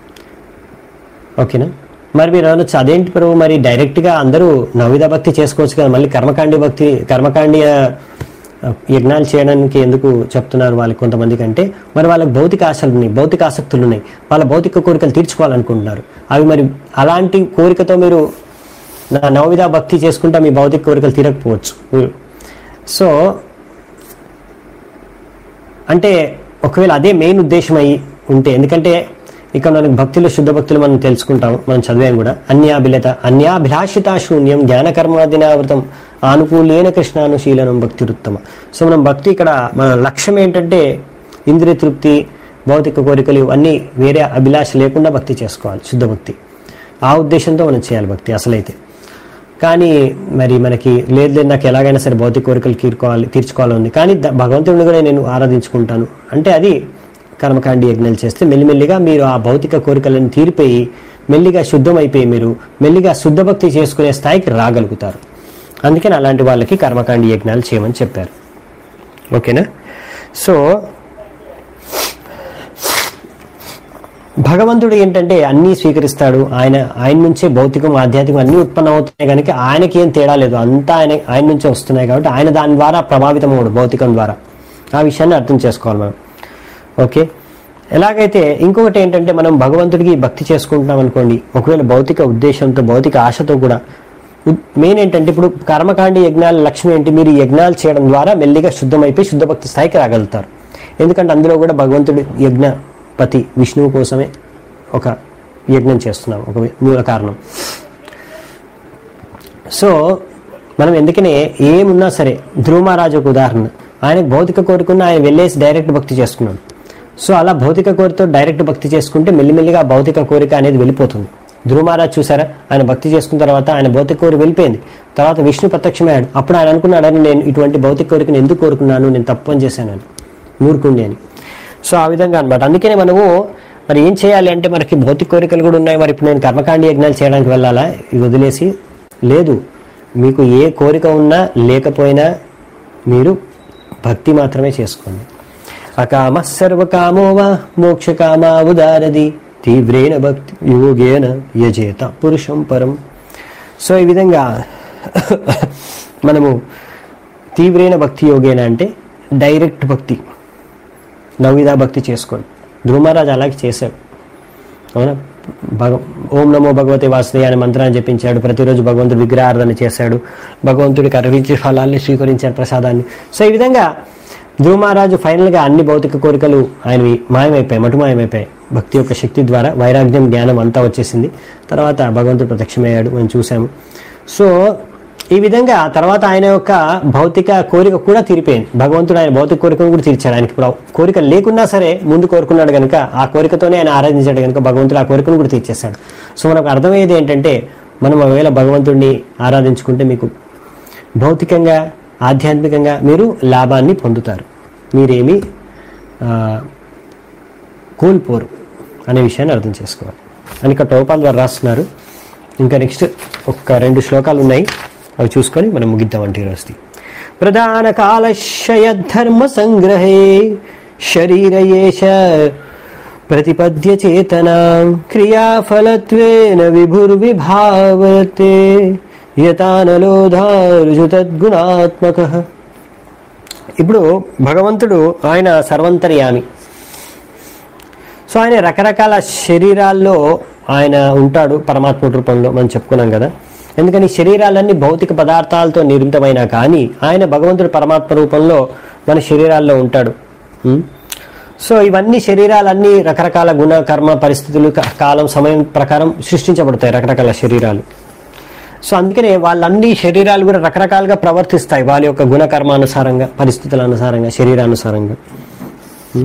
A: ఓకేనా మరి మీరు అనొచ్చు అదేంటి ప్రభు మరి డైరెక్ట్గా అందరూ నవవిధ భక్తి చేసుకోవచ్చు కదా మళ్ళీ కర్మకాండి భక్తి కర్మకాండీయ యజ్ఞాలు చేయడానికి ఎందుకు చెప్తున్నారు వాళ్ళకి కొంతమందికి అంటే మరి వాళ్ళకి భౌతిక ఆశలు ఉన్నాయి భౌతిక ఆసక్తులు ఉన్నాయి వాళ్ళ భౌతిక కోరికలు తీర్చుకోవాలనుకుంటున్నారు అవి మరి అలాంటి కోరికతో మీరు నా నవవిధ భక్తి చేసుకుంటా మీ భౌతిక కోరికలు తీరకపోవచ్చు సో అంటే ఒకవేళ అదే మెయిన్ ఉద్దేశం అయి ఉంటే ఎందుకంటే ఇక మనకి భక్తిలో శుద్ధ భక్తులు మనం తెలుసుకుంటాం మనం చదివాం కూడా అన్యాభిలత అన్యాభిలాషిత శూన్యం జ్ఞానకర్మాదినావృతం ఆనుకూలేన కృష్ణానుశీలనం భక్తి ఉత్తమ సో మనం భక్తి ఇక్కడ మన లక్ష్యం ఏంటంటే ఇంద్రియ తృప్తి భౌతిక కోరికలు ఇవన్నీ వేరే అభిలాష లేకుండా భక్తి చేసుకోవాలి శుద్ధ భక్తి ఆ ఉద్దేశంతో మనం చేయాలి భక్తి అసలైతే కానీ మరి మనకి లేదు లేదు నాకు ఎలాగైనా సరే భౌతిక కోరికలు తీర్చుకోవాలి తీర్చుకోవాలని ఉంది కానీ ద- భగవంతుడిని కూడా నేను ఆరాధించుకుంటాను అంటే అది కర్మకాండి యజ్ఞాలు చేస్తే మెల్లిమెల్లిగా మీరు ఆ భౌతిక కోరికలను తీరిపోయి మెల్లిగా శుద్ధమైపోయి మీరు మెల్లిగా శుద్ధ భక్తి చేసుకునే స్థాయికి రాగలుగుతారు అందుకని అలాంటి వాళ్ళకి కర్మకాండి యజ్ఞాలు చేయమని చెప్పారు ఓకేనా సో భగవంతుడు ఏంటంటే అన్నీ స్వీకరిస్తాడు ఆయన ఆయన నుంచే భౌతికం ఆధ్యాత్మికం అన్నీ ఉత్పన్నం అవుతున్నాయి కనుక ఆయనకి ఏం తేడా లేదు అంతా ఆయన ఆయన నుంచే వస్తున్నాయి కాబట్టి ఆయన దాని ద్వారా ప్రభావితం అవడు భౌతికం ద్వారా ఆ విషయాన్ని అర్థం చేసుకోవాలి మనం ఓకే ఎలాగైతే ఇంకొకటి ఏంటంటే మనం భగవంతుడికి భక్తి చేసుకుంటున్నాం అనుకోండి ఒకవేళ భౌతిక ఉద్దేశంతో భౌతిక ఆశతో కూడా మెయిన్ ఏంటంటే ఇప్పుడు కర్మకాండి యజ్ఞాల లక్ష్యం ఏంటి మీరు ఈ యజ్ఞాలు చేయడం ద్వారా మెల్లిగా శుద్ధమైపోయి శుద్ధ భక్తి స్థాయికి రాగలుగుతారు ఎందుకంటే అందులో కూడా భగవంతుడి యజ్ఞపతి విష్ణువు కోసమే ఒక యజ్ఞం చేస్తున్నాం ఒక మూల కారణం సో మనం ఎందుకనే ఏమున్నా సరే ధ్రువమహారాజు ఒక ఉదాహరణ ఆయనకు భౌతిక కోరికన్న ఆయన వెళ్ళేసి డైరెక్ట్ భక్తి చేసుకున్నాడు సో అలా భౌతిక కోరికతో డైరెక్ట్ భక్తి చేసుకుంటే మెల్లిమెల్లిగా ఆ భౌతిక కోరిక అనేది వెళ్ళిపోతుంది ధ్రువమహారాజ్ చూసారా ఆయన భక్తి చేసుకున్న తర్వాత ఆయన భౌతిక కోరిక వెళ్ళిపోయింది తర్వాత విష్ణు ప్రత్యక్షమయ్యాడు అప్పుడు ఆయన అనుకున్నాడు "అరే, నేను ఇటువంటి భౌతిక కోరికను ఎందుకు కోరుకున్నాను నేను తప్పు పని చేశానని మూర్ఖుండి అని సో ఆ విధంగా అనమాట అందుకనే మనము మరి ఏం చేయాలి అంటే మనకి భౌతిక కోరికలు కూడా ఉన్నాయి మరి ఇప్పుడు నేను కర్మకాండ యజ్ఞాలు చేయడానికి వెళ్ళాలా ఇవి వదిలేసి లేదు మీకు ఏ కోరిక ఉన్నా లేకపోయినా మీరు భక్తి మాత్రమే చేసుకోండి అకామ సర్వకామో వా మోక్షకామా ఉదారది తీవ్రేణ భక్తి యోగేన యజేత పురుషం పరం సో ఈ విధంగా మనము తీవ్రేణ భక్తి యోగేన అంటే డైరెక్ట్ భక్తి నవవిధా భక్తి చేసుకోండి ధ్రువమహారాజు అలాగే చేశాడు అవునా భగ ఓం నమో భగవతే వాసుదేవ అనే మంత్రాన్ని జపించాడు ప్రతిరోజు భగవంతుడు విగ్రహారాధన చేశాడు భగవంతుడికి అర్పించే ఫలాల్ని స్వీకరించాడు ప్రసాదాన్ని సో ఈ విధంగా ధ్రువ మహారాజు ఫైనల్గా అన్ని భౌతిక కోరికలు ఆయనవి మాయమైపోయాయి మటుమాయమైపోయాయి భక్తి యొక్క శక్తి ద్వారా వైరాగ్యం జ్ఞానం అంతా వచ్చేసింది తర్వాత భగవంతుడు ప్రత్యక్షమయ్యాడు మనం చూసాము సో ఈ విధంగా తర్వాత ఆయన యొక్క భౌతిక కోరిక కూడా తీరిపోయింది భగవంతుడు ఆయన భౌతిక కోరికను కూడా తీర్చాడు ఆయనకి ఇప్పుడు కోరిక లేకున్నా సరే ముందు కోరుకున్నాడు కనుక ఆ కోరికతోనే ఆయన ఆరాధించాడు కనుక భగవంతుడు ఆ కోరికను కూడా తీర్చేశాడు సో మనకు అర్థమయ్యేది ఏంటంటే మనం ఒకవేళ భగవంతుడిని ఆరాధించుకుంటే మీకు భౌతికంగా ఆధ్యాత్మికంగా మీరు లాభాన్ని పొందుతారు మీరేమి ఆ, కోల్పోరు అనే విషయాన్ని అర్థం చేసుకోవాలి అని ఇక్కడ టోపాల ద్వారా రాస్తున్నారు ఇంకా నెక్స్ట్ ఒక రెండు శ్లోకాలు ఉన్నాయి అవి చూసుకొని మనం ముగిద్దామంటే ఈరోజు ప్రధాన కాలశయ ధర్మ సంగ్రహే శరీరయేష ప్రతిపద్య చేతన క్రియాఫలత్వేన విభుర్విభావతే యతానలోధారుజు తద్గుణాత్మక ఇప్పుడు భగవంతుడు ఆయన సర్వంతర్యామి సో ఆయన రకరకాల శరీరాల్లో ఆయన ఉంటాడు పరమాత్మ రూపంలో మనం చెప్పుకున్నాం కదా ఎందుకని శరీరాలన్నీ భౌతిక పదార్థాలతో నిర్మితమైనా కానీ ఆయన భగవంతుడు పరమాత్మ రూపంలో మన శరీరాల్లో ఉంటాడు ఉం? సో ఇవన్నీ శరీరాలన్నీ రకరకాల గుణ కర్మ పరిస్థితులు క- కాలం సమయం ప్రకారం సృష్టించబడతాయి రకరకాల శరీరాలు సో అందుకనే వాళ్ళన్ని శరీరాలు కూడా రకరకాలుగా ప్రవర్తిస్తాయి వాళ్ళ యొక్క గుణకర్మానుసారంగా పరిస్థితుల అనుసారంగా శరీరానుసారంగా ఉం?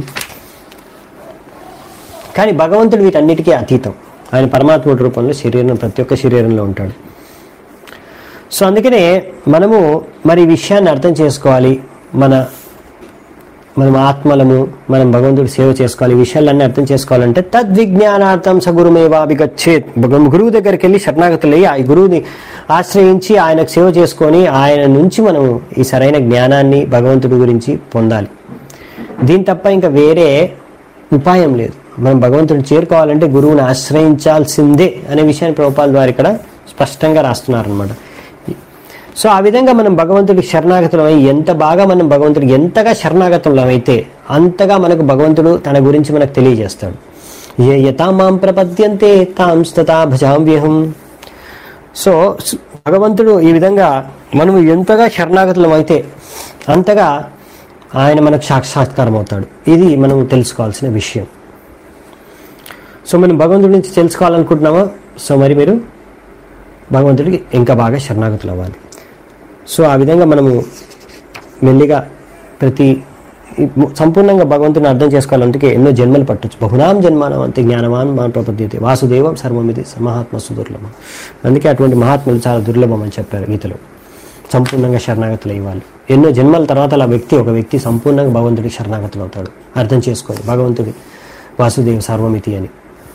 A: కానీ భగవంతుడు వీటన్నిటికీ అతీతం ఆయన పరమాత్ముడి రూపంలో శరీరం ప్రతి ఒక్క శరీరంలో ఉంటాడు సో అందుకనే మనము మరి ఈ విషయాన్ని అర్థం చేసుకోవాలి మన మనం ఆత్మలము మనం భగవంతుడి సేవ చేసుకోవాలి ఈ విషయాలన్నీ అర్థం చేసుకోవాలంటే తద్విజ్ఞానార్థం సగురుమేవాభిగచ్చేత్ భగవం- గురువు దగ్గరికి వెళ్ళి శరణాగతులయ్యి ఆ గురువుని ఆశ్రయించి ఆయనకు సేవ చేసుకొని ఆయన నుంచి మనం ఈ సరైన జ్ఞానాన్ని భగవంతుడి గురించి పొందాలి దీని తప్ప ఇంకా వేరే ఉపాయం లేదు మనం భగవంతుడిని చేరుకోవాలంటే గురువుని ఆశ్రయించాల్సిందే అనే విషయాన్ని ప్రభుపాల ద్వారా ఇక్కడ స్పష్టంగా రాస్తున్నారనమాట సో ఆ విధంగా మనం భగవంతుడికి శరణాగతులం అయి ఎంత బాగా మనం భగవంతుడికి ఎంతగా శరణాగతులం అయితే అంతగా మనకు భగవంతుడు తన గురించి మనకు తెలియజేస్తాడు ఏ యథా మాం ప్రపద్యంతే తాం తథా భజామ్యహం సో స్- భగవంతుడు ఈ విధంగా మనము ఎంతగా శరణాగతులం అయితే అంతగా ఆయన మనకు సాక్షాత్కారం అవుతాడు ఇది మనం తెలుసుకోవాల్సిన విషయం సో మనం భగవంతుడి నుంచి తెలుసుకోవాలనుకుంటున్నామా సో మరి మీరు భగవంతుడికి ఇంకా బాగా శరణాగతులు అవ్వాలి సో ఆ విధంగా మనము మెల్లిగా ప్రతి ఈ సంపూర్ణంగా భగవంతుని అర్థం చేసుకోవాలంటే ఎన్నో జన్మలు పట్టొచ్చు బహునాం జన్మానం అంతే జ్ఞానవాన్ మా ప్రపద్యతే వాసుదేవం సర్వమిది మహాత్మ సుదుర్లభం అందుకే అటువంటి మహాత్ములు చాలా దుర్లభం అని చెప్పారు గీతలో సంపూర్ణంగా శరణాగతులు ఇవ్వాలి ఎన్నో జన్మల తర్వాత అలా వ్యక్తి ఒక వ్యక్తి సంపూర్ణంగా భగవంతుడికి శరణాగతులు అవుతాడు అర్థం చేసుకోండి భగవంతుడి వాసుదేవ సర్వమితి అని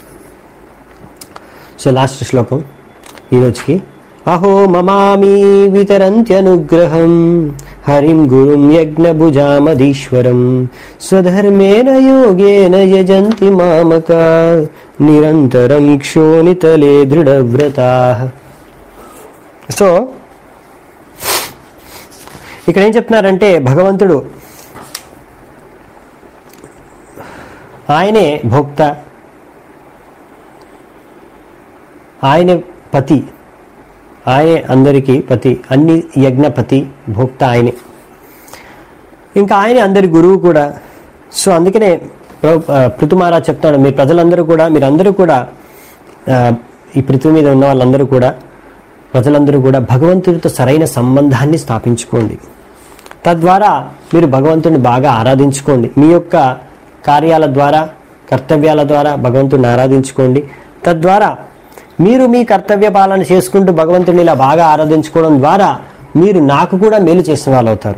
A: సో లాస్ట్ శ్లోకం ఈరోజుకి అహో మమామి వితరంత్యనుగ్రహం హరిం గురుం యజ్ఞభుజామధీశ్వరం స్వధర్మేణ యోగేన యజంతి మామక నిరంతరం క్షోణితలే దృఢవ్రతా సో ఇక్కడ ఏం చెప్తున్నారంటే భగవంతుడు ఆయనే భోక్త ఆయనే పతి ఆయనే అందరికీ పతి అన్ని యజ్ఞపతి భోక్త ఆయనే ఇంకా ఆయనే అందరి గురువు కూడా సో అందుకనే ప్రభు- ఆ, పృథు మహారాజ్ చెప్తాడు మీ ప్రజలందరూ కూడా మీరందరూ కూడా ఆ, ఈ పృథ్వీ మీద ఉన్న వాళ్ళందరూ కూడా ప్రజలందరూ కూడా భగవంతుడితో సరైన సంబంధాన్ని స్థాపించుకోండి తద్వారా మీరు భగవంతుని బాగా ఆరాధించుకోండి మీ యొక్క కార్యాల ద్వారా కర్తవ్యాల ద్వారా భగవంతుని ఆరాధించుకోండి తద్వారా మీరు మీ కర్తవ్య పాలన చేసుకుంటూ భగవంతుని ఇలా బాగా ఆరాధించుకోవడం ద్వారా మీరు నాకు కూడా మేలు చేసిన వాళ్ళు అవుతారు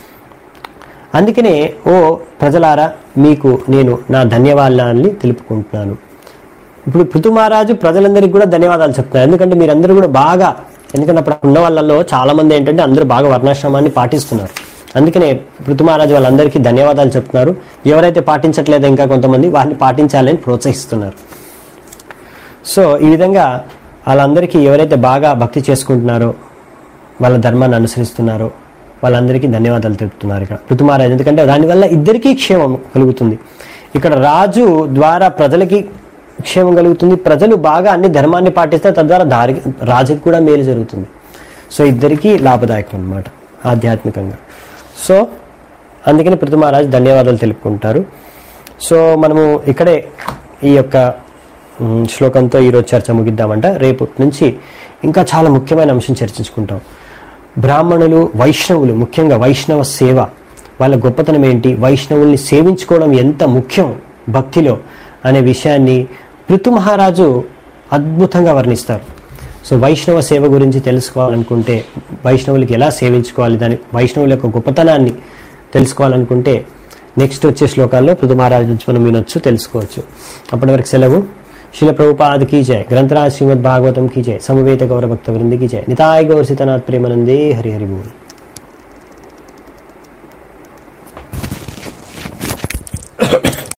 A: అందుకనే ఓ ప్రజలారా మీకు నేను నా ధన్యవాదాలని తెలుపుకుంటున్నాను ఇప్పుడు పృథు మహారాజు ప్రజలందరికీ కూడా ధన్యవాదాలు చెప్తున్నారు ఎందుకంటే మీరందరూ కూడా బాగా ఎందుకంటే అప్పుడు ఉన్న వాళ్ళలో చాలా మంది ఏంటంటే అందరూ బాగా వర్ణాశ్రమాన్ని పాటిస్తున్నారు అందుకనే పృథు మహారాజు వాళ్ళందరికీ ధన్యవాదాలు చెప్తున్నారు ఎవరైతే పాటించట్లేదో ఇంకా కొంతమంది వారిని పాటించాలని ప్రోత్సహిస్తున్నారు సో ఈ విధంగా వాళ్ళందరికీ ఎవరైతే బాగా భక్తి చేసుకుంటున్నారో వాళ్ళ ధర్మాన్ని అనుసరిస్తున్నారో వాళ్ళందరికీ ధన్యవాదాలు తెలుపుతున్నారు ఇక్కడ పృథు మహారాజు ఎందుకంటే దానివల్ల ఇద్దరికీ క్షేమం కలుగుతుంది ఇక్కడ రాజు ద్వారా ప్రజలకి క్షేమం కలుగుతుంది ప్రజలు బాగా అన్ని ధర్మాన్ని పాటిస్తే తద్వారా దారి రాజుకి కూడా మేలు జరుగుతుంది సో ఇద్దరికీ లాభదాయకం అన్నమాట ఆధ్యాత్మికంగా సో అందుకని పృథు మహారాజు ధన్యవాదాలు తెలుపుకుంటారు సో మనము ఇక్కడే ఈ యొక్క మ్, శ్లోకంతో ఈరోజు చర్చ ముగిద్దామంట రేపు నుంచి ఇంకా చాలా ముఖ్యమైన అంశం చర్చించుకుంటాం బ్రాహ్మణులు వైష్ణవులు ముఖ్యంగా వైష్ణవ సేవ వాళ్ళ గొప్పతనం ఏంటి వైష్ణవుల్ని సేవించుకోవడం ఎంత ముఖ్యం భక్తిలో అనే విషయాన్ని పృథు మహారాజు అద్భుతంగా వర్ణిస్తారు సో వైష్ణవ సేవ గురించి తెలుసుకోవాలనుకుంటే వైష్ణవులకి ఎలా సేవించుకోవాలి దాని వైష్ణవుల యొక్క గొప్పతనాన్ని తెలుసుకోవాలనుకుంటే నెక్స్ట్ వచ్చే శ్లోకాల్లో పృథు మహారాజు నుంచి మనం వినొచ్చు తెలుసుకోవచ్చు అప్పటి వరకు సెలవు శిల ప్రభుపాద की जय ग्रंथराज श्रीमद भागवतम की जय समवेत गौर भक्त वृंद की जय निताय गौर सीतानाथ प्रेमानंदे हरि हरि बोल